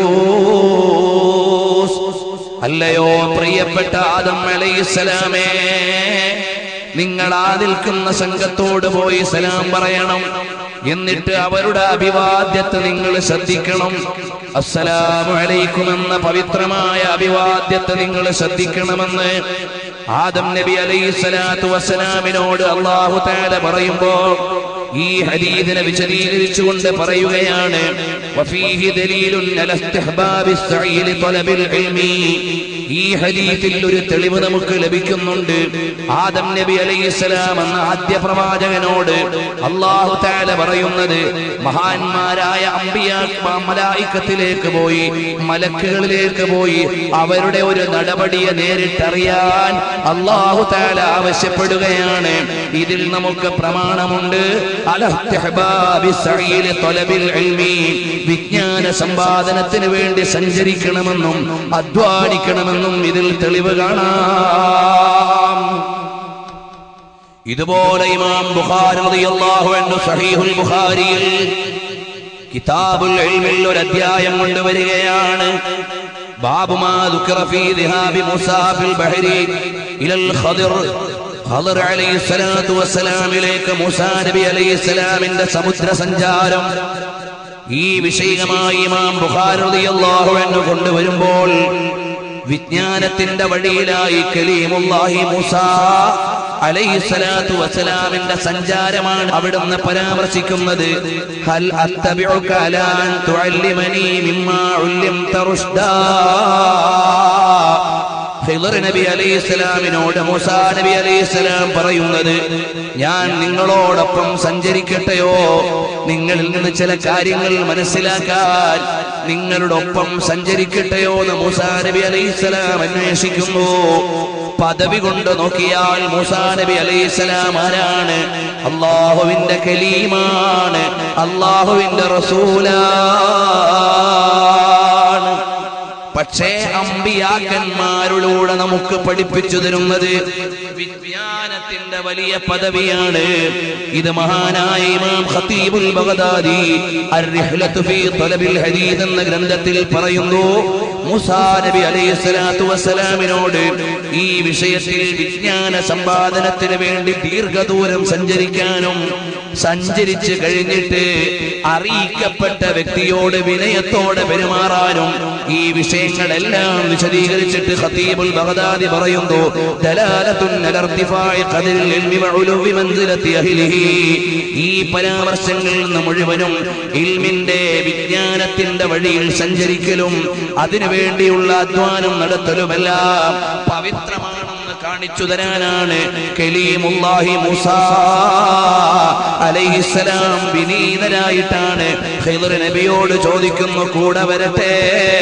S1: ജുലൂസ് അല്ലയോ പ്രിയപ്പെട്ട ആദം അലൈഹിസ്സലാമേ നിങ്ങൾ ആ നിൽക്കുന്ന സംഘത്തോട് പോയി സലാം പറയണം എന്നിട്ട് അവരുടെ അഭിവാദ്യത്തെ നിങ്ങൾ ശ്രദ്ധിക്കണം അസ്സലാമു അലൈക്കും എന്ന പവിത്രമായ അഭിവാദ്യത്തെ നിങ്ങൾ ശ്രദ്ധിക്കണമെന്ന് ആദം നബി അലൈഹി സ്വലാത്തു വസ്സലാമിനോട് അള്ളാഹു താല പറയുമ്പോ ഈ ഹദീദിനെ വിശദീകരിച്ചുകൊണ്ട് പറയുകയാണ് വഫീഹി ദലീലുൻ അല ഇസ്തിഹ്ബാബി السعي لطلب العلم ഈ ഹദീത്തിൽ ഒരു തെളിവ് നമുക്ക് ലഭിക്കുന്നുണ്ട് ആദം നബി അലൈഹിസ്സലാം എന്ന ആദ്യ പ്രവാചകനോട് അള്ളാഹു താല പറയുന്നത് മഹാന്മാരായ അമ്പിയ മലായിക്കത്തിലേക്ക് പോയി മലക്കുകളിലേക്ക് പോയി അവരുടെ ഒരു നടപടിയെ നേരിട്ടറിയാൻ അള്ളാഹു താല ആവശ്യപ്പെടുകയാണ് ഇതിൽ നമുക്ക് പ്രമാണമുണ്ട് അലഹ്തിഹ്ബാബി സഈലി ത്വലബിൽ ഇൽമി. വിജ്ഞാന സമ്പാദനത്തിന് വേണ്ടി സഞ്ചരിക്കണമെന്നും അധ്വാനിക്കണമെന്നും ഇതിൽ തെളിവ് കാണാം ഇതുപോലെ ഇമാം ബുഖാരി റളിയല്ലാഹു അൻഹു സഹീഹുൽ ബുഖാരിയിൽ കിതാബുൽ ഇൽമിൽ ഒരു അധ്യായം കൊണ്ടുവരികയാണ് ബാബുമാ ദുഃഖറ ഫീ ദിഹാബി മൂസാ ഫിൽ ബഹരി ഇലൽ ഖദിർ ഖദിർ അലൈഹിസ്സലാത്തു വസ്സലാമിലേക്ക് മൂസാ നബി അലൈഹിസ്സലാമിന്റെ സമുദ്ര സഞ്ചാരം ഈ വിഷയമായി ഇമാം ബുഖാരി റളിയല്ലാഹു അൻഹു കൊണ്ടുവരുമ്പോൾ വിജ്ഞാനത്തിന്റെ വഴിയിലായി കലീമുല്ലാഹി മൂസ അലൈഹിസ്സലാത്തു വസ്സലാമിന്റെ സഞ്ചാരമാണ് അവിടുന്ന് പരാമർശിക്കുന്നത് ഹൽ അത്തബിഉക അലാ അൻ തുഅല്ലിമനി മിമ്മാ ഉല്ലിംത റുഷ്ദാ ഖിദർ നബി അലൈഹി സ്വലാമിനോട് മൂസാ നബി അലൈഹി സ്വലാം പറയുന്നത് ഞാൻ നിങ്ങളോടൊപ്പം സഞ്ചരിക്കട്ടെയോ നിങ്ങളിൽ നിന്ന് ചില കാര്യങ്ങൾ മനസ്സിലാക്കാൻ നിങ്ങളുടെ ഒപ്പം സഞ്ചരിക്കട്ടെയോ എന്ന് മൂസാ നബി അലൈഹി സ്വലാം അന്വേഷിക്കുന്നു പദവി കൊണ്ട് നോക്കിയാൽ മൂസാ നബി അലൈഹി സ്വലാം ആരാണ് അള്ളാഹുവിന്റെ കലീമാണ് അള്ളാഹുവിന്റെ റസൂലാണ് പക്ഷേ അമ്പിയാക്കന്മാരിലൂടെ നമുക്ക് പഠിപ്പിച്ചു തരുന്നത് വിജ്ഞാനത്തിന്റെ വലിയ പദവിയാണ് ഇത് മഹാനായ ഇമാം ഖതീബുൽ ബഗ്ദാദി അർ-റിഹ്ലത്തു ഫീ തലബിൽ ഹദീദ് എന്ന ഗ്രന്ഥത്തിൽ പറയുന്നു മൂസാ നബി അലൈഹി സ്വലാത്തു വസ്സലാമിനോട് ഈ വിഷയത്തിൽ വിജ്ഞാന സമ്പാദനത്തിന് വേണ്ടി ദീർഘദൂരം സഞ്ചരിക്കാനും സഞ്ചരിച്ചു കഴിഞ്ഞിട്ട് അറിയിക്കപ്പെട്ട വ്യക്തിയോട് വിനയത്തോടെ പെരുമാറാനും ഈ വിഷയങ്ങളെല്ലാം വിശദീകരിച്ചിട്ട് ഖതീബുൽ ബഗ്ദാദി പറയുന്നു ദലാലത്തുൻ അലാ ഇർതിഫാഇ ഖദരിൽ ഇൽമി വഉലുവി മൻസിലത്തി അഹ്ലിഹി ഈ പരാമർശങ്ങളിൽ നിന്ന് മുഴുവനും ഇൽമിന്റെ വിജ്ഞാനത്തിന്റെ വഴിയിൽ സഞ്ചരിക്കലും അതിനുവേണ്ടിയുള്ള അധ്വാനം നടത്തലുമെല്ലാം പവിത്രമാണെന്ന് കാണിച്ചു തരാനാണ് കലീമുല്ലാഹി മൂസ അലൈഹിസ്സലാം വിനീതരായിട്ടാണ് ഖിദർ നബിയോട് ചോദിക്കുന്നു കൂടെ വരട്ടെ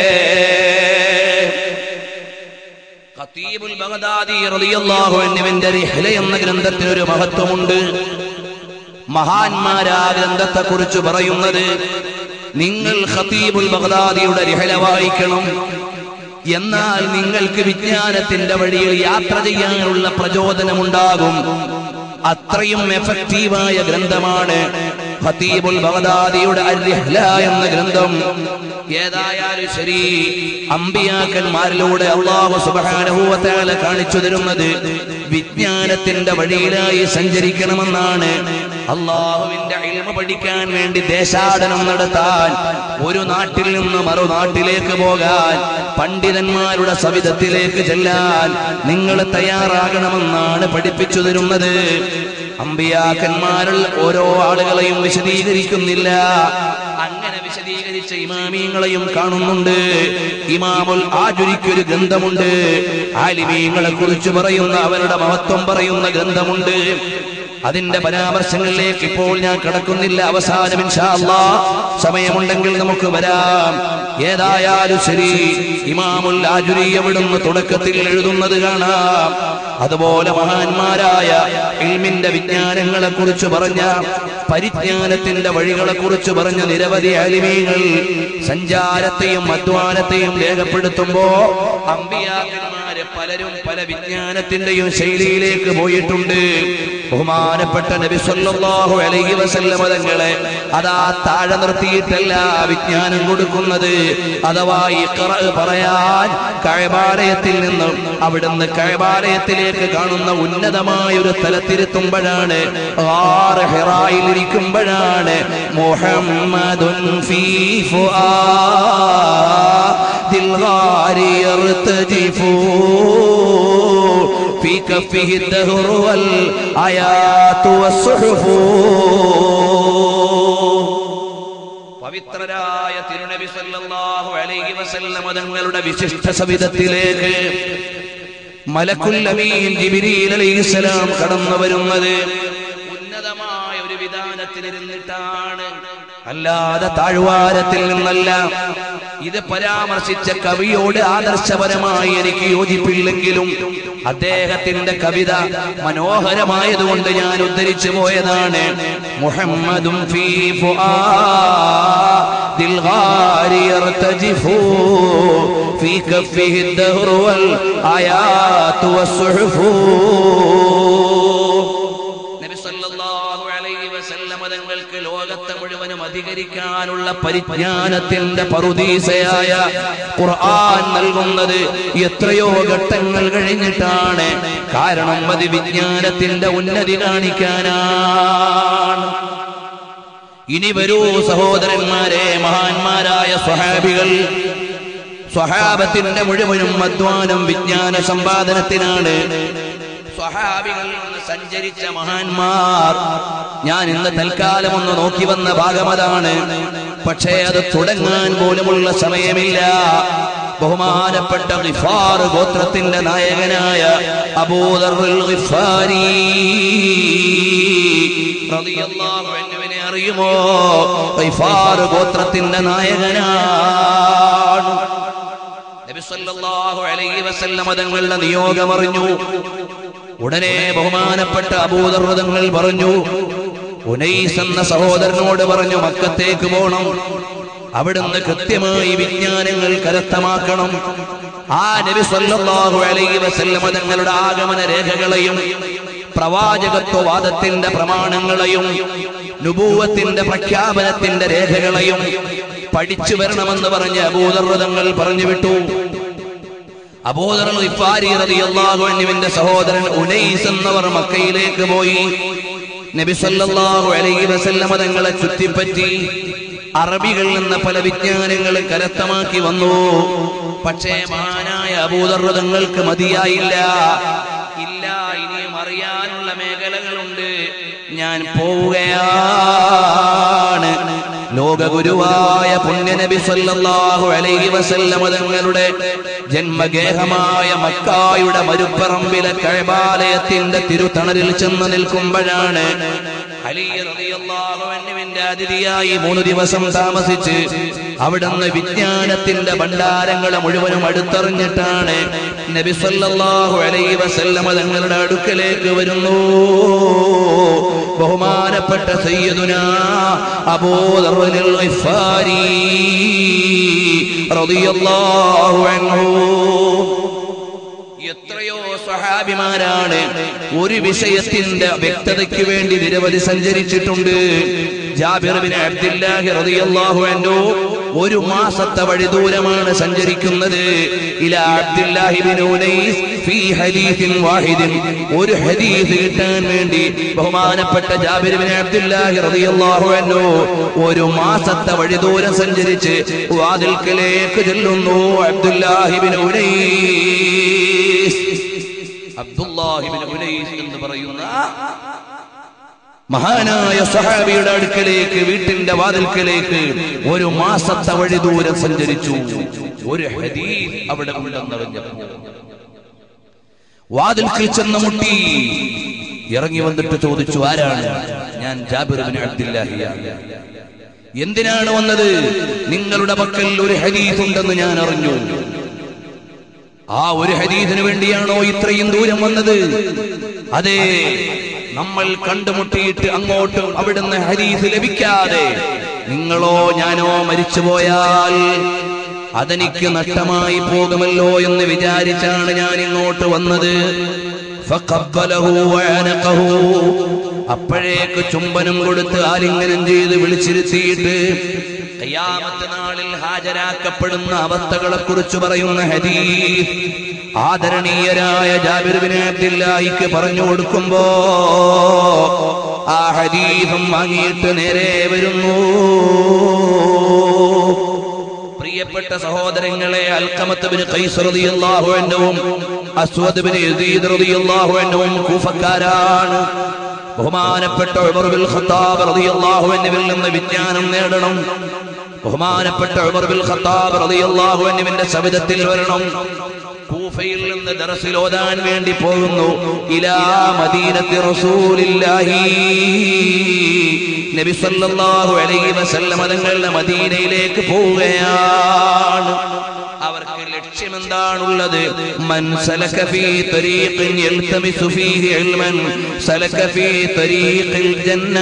S1: ഖതീബുൽ ബഗ്ദാദി റളിയല്ലാഹു അൻഹുവിന്റെ റിഹ്ല എന്ന ഗ്രന്ഥത്തിന് ഒരു മഹത്വമുണ്ട് മഹാന്മാരാ ഗ്രന്ഥത്തെ കുറിച്ച് പറയുന്നത് നിങ്ങൾ ഖതീബുൽ ബഗ്ദാദിയുടെ റിഹല വായിക്കണം എന്നാൽ നിങ്ങൾക്ക് വിജ്ഞാനത്തിന്റെ വഴിയിൽ യാത്ര ചെയ്യാനുള്ള പ്രചോദനമുണ്ടാകും അത്രയും എഫക്റ്റീവായ ഗ്രന്ഥമാണ് ഖതീബുൽ ബഗ്ദാദിയുടെ അർ-റിഹ്ല എന്ന ഗ്രന്ഥം ഏതായാലും ശരി അമ്പിയാക്കന്മാരിലൂടെ അള്ളാഹു സുബ്ഹാനഹു വ തആല കാണിച്ചു തരുന്നത് വിജ്ഞാനത്തിന്റെ വഴിയിലായി സഞ്ചരിക്കണമെന്നാണ് അള്ളാഹുവിന്റെ ഇൽമ പഠിക്കാൻ വേണ്ടി ദേശാടനം നടത്താൻ ഒരു നാട്ടിൽ നിന്ന് മറുനാട്ടിലേക്ക് പോകാൻ പണ്ഡിതന്മാരുടെ സവിധത്തിലേക്ക് ചെല്ലാൻ നിങ്ങൾ തയ്യാറാകണമെന്നാണ് പഠിപ്പിച്ചു തരുന്നത് അമ്പിയാക്കന്മാരിൽ ഓരോ ആളുകളെയും വിശദീകരിക്കുന്നില്ല അങ്ങനെ വിശദീകരിച്ച ഇമാമീങ്ങളെയും കാണുന്നുണ്ട് ഇമാമുൽ ആജുരിക്കൊരു ഗ്രന്ഥമുണ്ട് ആലിമീങ്ങളെ കുറിച്ച് പറയുന്ന അവരുടെ മഹത്വം പറയുന്ന ഗ്രന്ഥമുണ്ട് അതിന്റെ പരാമർശങ്ങളിലേക്ക് ഇപ്പോൾ ഞാൻ കടക്കുന്നില്ല അവസാനം ഇൻഷാ അല്ലാ സമയമുണ്ടെങ്കിൽ നമുക്ക് വരാം ഏതായാലും ശരി ഇമാമുൽ ആജുരി എവിടുന്ന് തുടക്കത്തിൽ എഴുതുന്നത് കാണാം അതുപോലെ മഹാന്മാരായ ഇൽമിന്റെ വിജ്ഞാനങ്ങളെ കുറിച്ച് പറഞ്ഞ പരിജ്ഞാനത്തിന്റെ വഴികളെ കുറിച്ച് പറഞ്ഞ നിരവധി അലിമീങ്ങൾ സഞ്ചാരത്തെയും അധ്വാനത്തെയും രേഖപ്പെടുത്തുമ്പോ അമ്പിയാക്കന്മാര് പലരും പല വിജ്ഞാനത്തിന്റെയും ശൈലിയിലേക്ക് പോയിട്ടുണ്ട് ബഹുമാനപ്പെട്ട നബി സല്ലല്ലാഹു അലൈഹി വസല്ലമ തങ്ങളെ അതാ താഴെ നിർത്തിയിട്ടല്ല വിജ്ഞാനം കൊടുക്കുന്നത് അഥവാ ഇഖ്റ പറയാൻ കഴബാലയത്തിൽ നിന്നും അവിടുന്ന് കഴബാലയത്തിലേക്ക് കാണുന്ന ഉന്നതമായ ഒരു സ്ഥലത്തിരുത്തുമ്പോഴാണ് ആറ് ഹിറായിൽ ഇരിക്കുമ്പോഴാണ് മുഹമ്മദുൻ ഫീ ഫുആദിൽ ഗാരി യർതജിഫു في كفه الدهر والآيات والصحف പവിത്രരായ തിരുനബി സല്ലല്ലാഹു അലൈഹി വസല്ലം തങ്ങളുടെ വിശിഷ്ട സവിധത്തിലേക്ക് മലക്കുൽ അമീൻ ജിബ്രീൽ അലൈഹിസ്സലാം കടന്നു വരുന്നത് ഉന്നതമായ ഒരു വിധാനത്തിലിരുന്നിട്ടാണ് അല്ലാതെ താഴ്വാരത്തിൽ നിന്നല്ല ഇത് പരാമർശിച്ച കവിയോട് ആദർശപരമായി എനിക്ക് യോജിപ്പില്ലെങ്കിലും അദ്ദേഹത്തിന്റെ കവിത മനോഹരമായതുകൊണ്ട് ഞാൻ ഉദ്ധരിച്ചു പോയതാണ് മുഹമ്മദും ഫീ ഫുആദിൽ ഗാരി യർതജിഫു ഫീ കഫിഹി الدهر والآيات والصحف നബി സല്ലല്ലാഹു അലൈഹി വസല്ലമ തങ്ങൾക്ക് ലോകത്തെ മുഴുവൻ മുഴുവനും അധികരിക്കാനുള്ള പരിജ്ഞാനത്തിന്റെ പറുദീസയായ ഖുർആൻ നൽകുന്നത് എത്രയോ ഘട്ടങ്ങൾ കഴിഞ്ഞിട്ടാണ് കാരണം അത് വിജ്ഞാനത്തിന്റെ ഉന്നതി കാണിക്കാനാണ് ഇനി വരൂ സഹോദരന്മാരെ മഹാന്മാരായ സ്വഹാബികൾ സ്വഹാബത്തിന്റെ മുഴുവനും അധ്വാനം വിജ്ഞാന സമ്പാദനത്തിനാണ് സ്വഹാബികളിൽ നിന്ന് സഞ്ചരിച്ച മഹാന്മാർ ഞാൻ ഇന്ന് തൽക്കാലം ഒന്ന് നോക്കി വന്ന ഭാഗമതാണ് പക്ഷേ അത് തുടങ്ങാൻ പോലുമുള്ള സമയമില്ല ബഹുമാനപ്പെട്ട ഗിഫാർ ഗോത്രത്തിന്റെ നായകനായ അബൂദറുൽ ഗിഫാരി റളിയല്ലാഹു അൻഹുവിനെ അറിയുമോ ഗിഫാർ ഗോത്രത്തിന്റെ നായകനാണ് നബി സല്ലല്ലാഹു അലൈഹി വസല്ലം തങ്ങളുടെ നിയോഗം അറിഞ്ഞു ഉടനെ ബഹുമാനപ്പെട്ട അബൂദർവതങ്ങൾ പറഞ്ഞു ഉനൈസ് എന്ന സഹോദരനോട് പറഞ്ഞു മക്കത്തേക്ക് പോണം അവിടുന്ന് കൃത്യമായി വിജ്ഞാനങ്ങൾ കരസ്ഥമാക്കണം ആ നബി സല്ലല്ലാഹു അലൈഹി വസല്ലം തങ്ങളുടെ ആഗമന രേഖകളെയും പ്രവാചകത്വവാദത്തിന്റെ പ്രമാണങ്ങളെയും നുബൂവത്തിന്റെ പ്രഖ്യാപനത്തിന്റെ രേഖകളെയും പഠിച്ചു വരണമെന്ന് പറഞ്ഞ് അബൂദർവതങ്ങൾ പറഞ്ഞു വിട്ടു അബൂദറിന്റെ സഹോദരൻ ഉനൈസ് എന്നവർ മക്കയിലേക്ക് പോയി നബി സല്ലല്ലാഹു അലൈഹി വസല്ലമ തങ്ങളെ ചുറ്റിപ്പറ്റി അറബികളിൽ നിന്ന് പല വിജ്ഞാനങ്ങളും കരസ്ഥമാക്കി വന്നു പക്ഷേ മഹാനായ അബൂദർവതങ്ങൾക്ക് മതിയായില്ല ഇല്ല ഇനിയും അറിയാനുള്ള മേഖലകളുണ്ട് ഞാൻ പോവുകയാണ് ലോകഗുരുവായ പുണ്യനബി സല്ലല്ലാഹു അലൈഹി വസല്ലമ തങ്ങളുടെ ജന്മഗേഹമായ മക്കായുടെ മരുപ്പറമ്പിലെ കഴബാലയത്തിന്റെ തിരുത്തണലിൽ ചെന്ന് നിൽക്കുമ്പോഴാണ് അലി റളിയല്ലാഹു അൻഹുവിന്റെ അതിഥിയായി മൂന്ന് ദിവസം താമസിച്ച് അവിടുന്ന് വിജ്ഞാനത്തിന്റെ ഭണ്ഡാരങ്ങളെ മുഴുവനും അടുത്തറിഞ്ഞിട്ടാണ് നബി സല്ലല്ലാഹു അലൈഹി വസല്ലമ തങ്ങളുടെ അടുക്കലേക്ക് വരുന്നു ബഹുമാനപ്പെട്ട സയ്യിദുനാ അബൂദർറിൽ ഗിഫാരി റളിയല്ലാഹു അൻഹു എത്രയോ സ്വഹാബിമാരാണ് ഒരു വിഷയത്തിന്റെ വ്യക്തതയ്ക്ക് വേണ്ടി നിരവധി സഞ്ചരിച്ചിട്ടുണ്ട് ജാബിർ ബിൻ അബ്ദുല്ലാഹി റളിയല്ലാഹു അൻഹു ഒരു മാസത്തെ വഴി ദൂരമാണ് സഞ്ചരിക്കുന്നത് ഇലാ അബ്ദുല്ലാഹി ബിൻ ഉനൈസ് ഫീ ഹദീസിൻ വാഹിദിൻ ഒരു ഹദീസ് കിട്ടാൻ വേണ്ടി ബഹുമാനപ്പെട്ട ജാബിർ ബിൻ അബ്ദുല്ലാഹി റളിയല്ലാഹു അൻഹു ഒരു മാസത്തെ വഴി ദൂരം സഞ്ചരിച്ച് വാതിൽക്കലേക്ക് ചെല്ലുന്നു Abdullahi bin Unais Abdullahi bin Unais എന്ന് പറയുന്ന മഹാനായ സഹാബിയുടെ അടുക്കലേക്ക് വീട്ടിന്റെ വാതിൽക്കലേക്ക് ഒരു മാസത്തെ വഴി ദൂരം സഞ്ചരിച്ചു ഒരു ഹദീസ് അവിടെ ഉണ്ടെന്നറിഞ്ഞപ്പോൾ വാതിൽക്കൽ ചെന്ന് മുട്ടി ഇറങ്ങി വന്നിട്ട് ചോദിച്ചു ആരാണ് ഞാൻ ജാബിർ ബിൻ അബ്ദുല്ലാഹിയാണ് എന്തിനാണ് വന്നത് നിങ്ങളുടെ പക്കൽ ഒരു ഹദീസ് ഉണ്ടെന്ന് ഞാൻ അറിഞ്ഞു ആ ഒരു ഹദീസിന് വേണ്ടിയാണോ ഇത്രയും ദൂരം വന്നത് അതെ നമ്മൾ കണ്ടുമുട്ടിയിട്ട് അങ്ങോട്ടും അവിടുന്ന് ഹദീസ് ലഭിക്കാതെ നിങ്ങളോ ഞാനോ മരിച്ചുപോയാൽ അതെനിക്ക് നഷ്ടമായി പോകുമല്ലോ എന്ന് വിചാരിച്ചാണ് ഞാൻ ഇങ്ങോട്ട് വന്നത് ഫഖബ്ബലഹു വഅനഖഹു. അപ്പോഴേക്ക് ചുംബനം കൊടുത്ത് ആലിംഗനം ചെയ്ത് വിളിച്ചിരുത്തിയിട്ട് ഖിയാമത്ത് നാളിൽ ഹാജരാക്കപ്പെടുന്ന അവസ്ഥകളെ കുറിച്ച് പറയുന്ന ഹദീസ് ആദരണീയരായ ജാബിർ ബിൻ അബ്ദുല്ലാഹിക്ക് പറഞ്ഞു കൊടുക്കുമ്പോ ആ ഹദീസും വാങ്ങിയിട്ട് നേരെ വരുന്നു പ്രിയപ്പെട്ട സഹോദരങ്ങളെ അൽക്കമത്ത് ബിൻ ഖൈസ് റളിയല്ലാഹു അൻഹുവും അസ്വദ് ബിൻ യസീദ് റളിയല്ലാഹു അൻഹുവും കൂഫക്കാരാണ് ബഹുമാനപ്പെട്ട ഉമർ ബിൻ ഖത്താബ് റളിയല്ലാഹു അൻഹുവിൽ നിന്ന് വിജ്ഞാനം നേടണം ബഹുമാനപ്പെട്ട ഉമർ ബിൻ ഖത്താബ് റളിയല്ലാഹു അൻഹുവിന്റെ ശബ്ദത്തിൽ വരണം കൂഫയിൽ നിന്ന് ദർസിൽ ഓതാൻ വേണ്ടി പോകുന്നു ഇലാ മദീനത്തി റസൂലില്ലാഹി നബി സല്ലല്ലാഹു അലൈഹി വസല്ലം തങ്ങളുടെ മദീനയിലേക്ക് പോവുകയാണ് അവർക്ക് ലക്ഷ്യം എന്താണുള്ളത് മൻ സലക ഫീ തരീഖിൻ യൽതമിസു ഫീഹി ഇൽമൻ സലക ഫീ തരീഖിൽ ജന്ന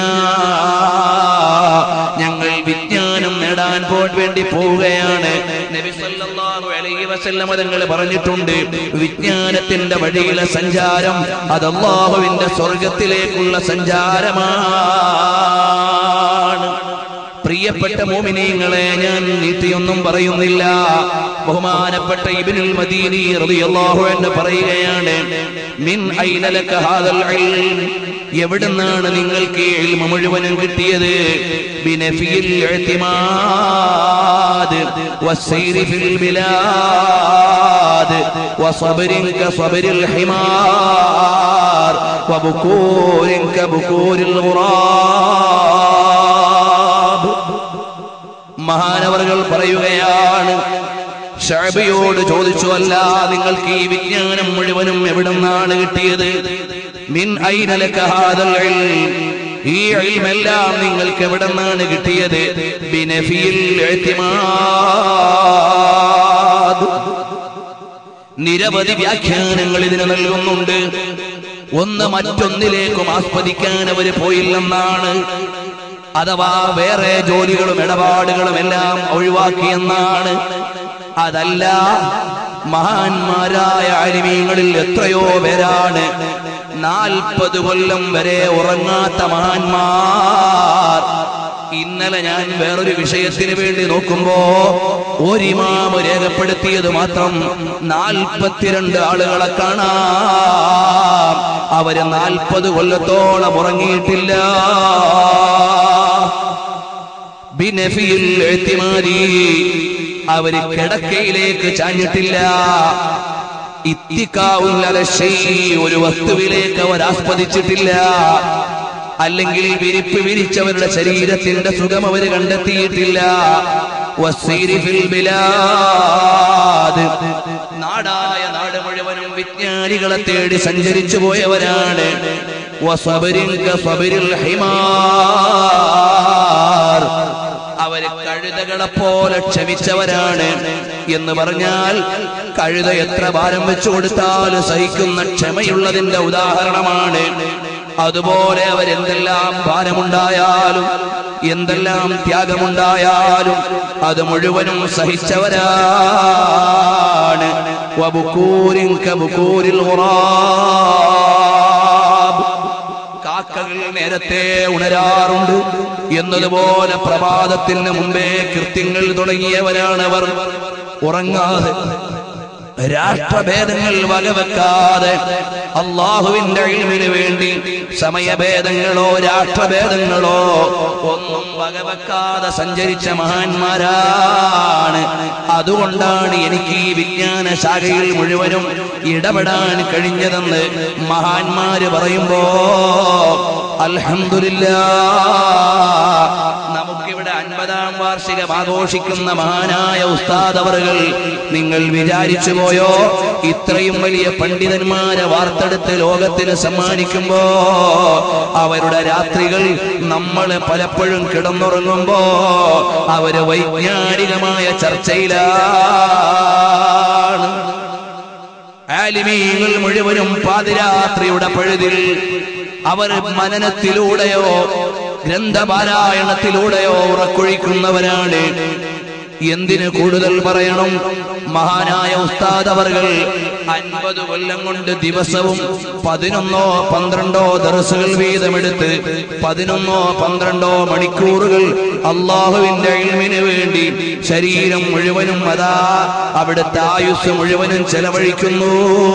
S1: ഞങ്ങൾ വിജ്ഞാനം നേടാൻ പോകാൻ വേണ്ടി പോവുകയാണ് നബി സല്ലല്ലാഹു അലൈഹി വസല്ലം തങ്ങൾ പറഞ്ഞിട്ടുണ്ട് വിജ്ഞാനത്തിന്റെ വഴിയിലെ സഞ്ചാരം അത് അല്ലാഹുവിന്റെ സ്വർഗത്തിലേക്കുള്ള സഞ്ചാരമാണ് പ്രിയപ്പെട്ട മോമിനീങ്ങളെ ഞാൻ നീട്ടിയൊന്നും പറയുന്നില്ല ബഹുമാനപ്പെട്ട ഇബ്നുൽ മദീനി റളിയല്ലാഹു അൻഹു പറയുകയാണ് മിൻ ഐന ലക ഹാദൽ ഇൽം എവിടുന്നാണ് നിങ്ങൾക്ക് ഈ ഇൽമ മുഴുവനും കിട്ടിയത് ബിനഫിയിൽ ഇഅ്തിമാദ് വസ്സൈരി ഫിൽ ബിലാദ് വസബ്രിൻ കസബ്രിൽ ഹിമാർ വബുകൂരിൻ കബുകൂരിൽ ഗുറാബ് മഹാനവറുകൾ പറയുകയാണ് ഷഅബിയോട് ചോദിച്ചു അല്ല നിങ്ങൾക്ക് ഈ വിജ്ഞാനം മുഴുവനും എവിടുന്നാണ് കിട്ടിയത് മിൻ ഐന ലക ഹാദൽ ഇൽം ഈ ഇൽമെല്ലാം നിങ്ങൾക്ക് എവിടുന്നാണ് കിട്ടിയത് ബിനഫിയിൽ ഇഅ്തിമാദ് നിരവധി വ്യാഖ്യാനങ്ങൾ ഇതിന് നൽകുന്നുണ്ട് ഒന്ന് മറ്റൊന്നിലേക്കും ആസ്വദിക്കാൻ അവര് പോയില്ലെന്നാണ് അഥവാ വേറെ ജോലികളും ഇടപാടുകളും എല്ലാം ഒഴിവാക്കിയെന്നാണ് അതല്ല മഹാന്മാരായ അരിമീങ്ങളിൽ എത്രയോ പേരാണ് നാൽപ്പത് കൊല്ലം വരെ ഉറങ്ങാത്ത മഹാന്മാർ ഇന്നലെ ഞാൻ വേറൊരു വിഷയത്തിന് വേണ്ടി നോക്കുമ്പോ ഒരിമാമ് രേഖപ്പെടുത്തിയത് മാത്രം നാൽപ്പത്തിരണ്ട് ആളുകളെ കാണാം അവര് നാൽപ്പത് കൊല്ലത്തോളം ഉറങ്ങിയിട്ടില്ല ബിനഫിയിൽ എഴുത്തിമാരി അവര് കിടക്കയിലേക്ക് ചാഞ്ഞിട്ടില്ല ഇത്തിക്കാവുന്ന ഒരു വസ്തുവിലേക്ക് അവർ ആസ്വദിച്ചിട്ടില്ല അല്ലെങ്കിൽ വിരിപ്പ് വിരിച്ചവരുടെ ശരീരത്തിന്റെ സുഖം അവര് കണ്ടെത്തിയിട്ടില്ല വസ്സീരി ഫിൽ ബിലാദ്. നാടായ നാട് മുഴുവനും വിജ്ഞാനികളെ തേടി സഞ്ചരിച്ചു പോയവരാണ് വസബരിൻ കസബരിൽ ഹിമാർ അവര് കഴുതകളെ പോലെ ക്ഷമിച്ചവരാണ് എന്ന് പറഞ്ഞാൽ കഴുത എത്ര ഭാരം വെച്ചു കൊടുത്താലും സഹിക്കുന്ന ക്ഷമയുള്ളതിന്റെ ഉദാഹരണമാണ് അതുപോലെ അവരെന്തെല്ലാം ഭാരമുണ്ടായാലും എന്തെല്ലാം ത്യാഗമുണ്ടായാലും അത് മുഴുവനും സഹിച്ചവരാണ് വബുക്കൂരിൻ കബുക്കൂരിൽ ഖുറാബ്. കാക്കകൾ നേരത്തെ ഉണരാറുണ്ട് എന്നതുപോലെ പ്രഭാതത്തിന് മുമ്പേ കൃത്യങ്ങൾ തുടങ്ങിയവരാണവർ ഉറങ്ങാതെ രാഷ്ട്രഭേദങ്ങൾ വകവെക്കാതെ അള്ളാഹുവിന്റെ ഇൽമിന് വേണ്ടി സമയഭേദങ്ങളോ രാഷ്ട്രഭേദങ്ങളോ ഒന്നും വകവെക്കാതെ സഞ്ചരിച്ച മഹാന്മാരാണ് അതുകൊണ്ടാണ് എനിക്ക് ഈ വിജ്ഞാന ശാഖയിൽ മുഴുവനും ഇടപെടാൻ കഴിഞ്ഞതെന്ന് മഹാന്മാര് പറയുമ്പോ അൽഹംദുലില്ലാ നമുക്കിവിടെ അൻപതാം വാർഷികം ആഘോഷിക്കുന്ന മഹാനായ ഉസ്താദ് അവറുകൾ നിങ്ങൾ വിചാരിച്ചു പോയോ ഇത്രയും വലിയ പണ്ഡിതന്മാരെ വാർത്തെടുത്ത് ലോകത്തിന് സമ്മാനിക്കുമ്പോ അവരുടെ രാത്രികൾ നമ്മൾ പലപ്പോഴും കിടന്നുറങ്ങുമ്പോ അവര് വൈജ്ഞാനികമായ ചർച്ചയിലാണ് ആലിമീങ്ങൾ മുഴുവനും പാതിരാത്രിയുടെ പഴുതിൽ അവർ മനനത്തിലൂടെയോ ഗ്രന്ഥപാരായണത്തിലൂടെയോ ഉറക്കൊഴിക്കുന്നവരാണ് എന്തിന് കൂടുതൽ പറയണം മഹാനായ ഉസ്താദ് അവർകൾ അൻപത് കൊല്ലം കൊണ്ട് ദിവസവും പതിനൊന്നോ പന്ത്രണ്ടോ ദർസുകൾ വീതമെടുത്ത് പതിനൊന്നോ പന്ത്രണ്ടോ മണിക്കൂറുകൾ അള്ളാഹുവിന്റെ ഇൽമിന് വേണ്ടി ശരീരം മുഴുവനും അതാ അവിടുത്തെ ആയുസ് മുഴുവനും ചെലവഴിക്കുന്നു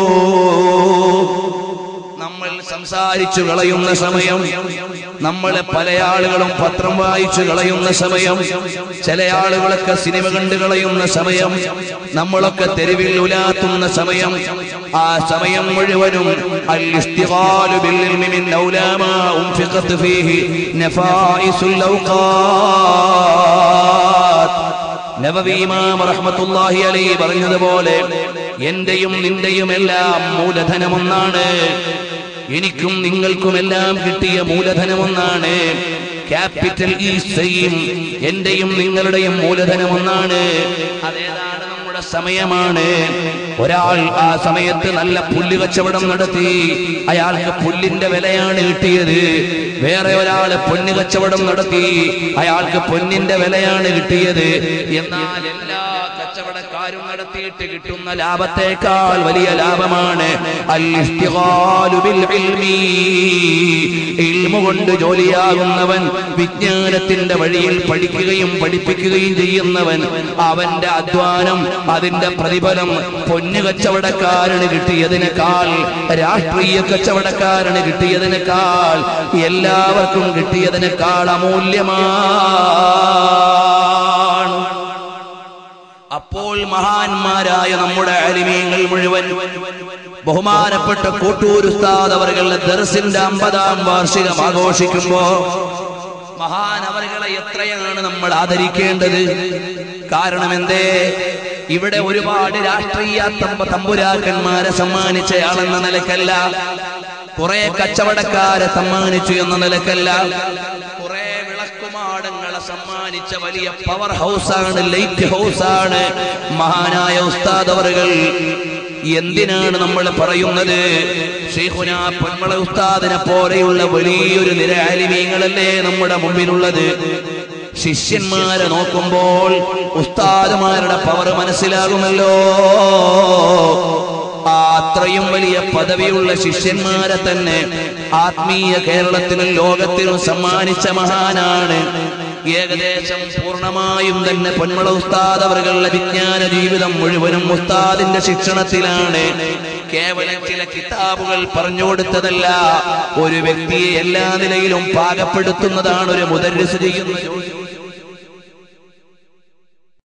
S1: നമ്മൾ സംസാരിച്ചു കളയുന്ന സമയം നമ്മളെ പല ആളുകളും പത്രം വായിച്ചു കളയുന്ന സമയം ചില ആളുകളൊക്കെ സിനിമ കണ്ടു കളയുന്ന സമയം നമ്മളൊക്കെ തെരുവിൽ ഉലാത്തുന്ന സമയം ആ സമയം മുഴുവനും അൽ ഇസ്തിഖാലു ബിൽ ഇൽമി മിൻ ഔലാ മാ ഉൻഫിഖത് ഫീഹി നഫായിസുൽ ഔഖാത്ത് നബവി ഇമാം റഹ്മത്തുള്ളാഹി അലൈഹി പറഞ്ഞതുപോലെ എന്റെയും നിന്റെയും എല്ലാം മൂലധനമൊന്നാണ് എനിക്കും നിങ്ങൾക്കും എല്ലാം കിട്ടിയ മൂലധനമൊന്നാണ് ക്യാപിറ്റൽ ഈ സെയിം എന്റെയും നിങ്ങളുടെയും മൂലധനമൊന്നാണ് അതേതാണ് നമ്മുടെ സമയമാണ് ഒരാൾ ആ സമയത്ത് നല്ല പുല്ല് കച്ചവടം നടത്തി അയാൾക്ക് പുല്ലിന്റെ വിലയാണ് കിട്ടിയത് വേറെ ഒരാള് പൊന്ന് കച്ചവടം നടത്തി അയാൾക്ക് പൊന്നിന്റെ വിലയാണ് കിട്ടിയത് എന്നാൽ എല്ലാ കച്ചവടക്കാരും നടത്തിയിട്ട് കിട്ടുന്ന ലാഭത്തേക്കാൾ വലിയ ലാഭമാണ് അൽ ഇഷ്തിഗാലു ബിൽ ഇൽമി. ഇൽമു കൊണ്ട് ജോലിയാകുന്നവൻ വിജ്ഞാനത്തിന്റെ വഴിയിൽ പഠിക്കുകയും പഠിപ്പിക്കുകയും ചെയ്യുന്നവൻ അവന്റെ അധ്വാനം അതിന്റെ പ്രതിഫലം പൊന്നു കച്ചവടക്കാരന് കിട്ടിയതിനേക്കാൾ രാഷ്ട്രീയ കച്ചവടക്കാരന് കിട്ടിയതിനേക്കാൾ എല്ലാവർക്കും കിട്ടിയതിനേക്കാൾ അമൂല്യമാണ് അപ്പോൾ മഹാന്മാരായ നമ്മുടെ അലിമീങ്ങൾ മുഴുവൻ ബഹുമാനപ്പെട്ട കോട്ടൂർ ഉസ്താദ് അവരുടെ ദർസിന്റെ അമ്പതാം വാർഷികം ആഘോഷിക്കുമ്പോ മഹാനവറുകളെ എത്രയാണ് നമ്മൾ ആദരിക്കേണ്ടത് കാരണം എന്തേ ഇവിടെ ഒരുപാട് രാഷ്ട്രീയ തമ്പ തമ്പുരാക്കന്മാരെ സമ്മാനിച്ചയാളെന്ന നിലക്കല്ല കുറെ കച്ചവടക്കാരെ സമ്മാനിച്ചു എന്ന നിലക്കല്ല കുറെ വിളക്കുമാടങ്ങളെ സമ്മാനിച്ച വലിയ പവർ ഹൗസാണ് ലൈറ്റ് ഹൗസാണ് മഹാനായ ഉസ്താദ് അവറുകൾ എന്തിനാണ് നമ്മൾ പറയുന്നത് ഷെയ്ഖുന പൊന്മള ഉസ്താദിനെ പോലെയുള്ള വലിയൊരു നിര ആലിമീങ്ങളല്ലേ നമ്മുടെ മുമ്പിലുള്ളത് ശിഷ്യന്മാരെ നോക്കുമ്പോൾ ഉസ്താദുമാരുടെ പവർ മനസ്സിലാകുമല്ലോ ആ അത്രയും വലിയ പദവിയുള്ള ശിഷ്യന്മാരെ തന്നെ ആത്മീയ കേരളത്തിനും ലോകത്തിനും സമ്മാനിച്ച മഹാനാണ് ഏകദേശം പൂർണ്ണമായും തന്നെ പൊന്മള ഉസ്താദ് അവരുടെ വിജ്ഞാന ജീവിതം മുഴുവനും ഉസ്താദിന്റെ ശിക്ഷണത്തിലാണ് കേവലം ചില കിതാബുകൾ പറഞ്ഞു കൊടുത്തതല്ല ഒരു വ്യക്തിയെ എല്ലാ നിലയിലും പാകപ്പെടുത്തുന്നതാണ് ഒരു മുദരിസ് ചെയ്യുന്ന ജോലി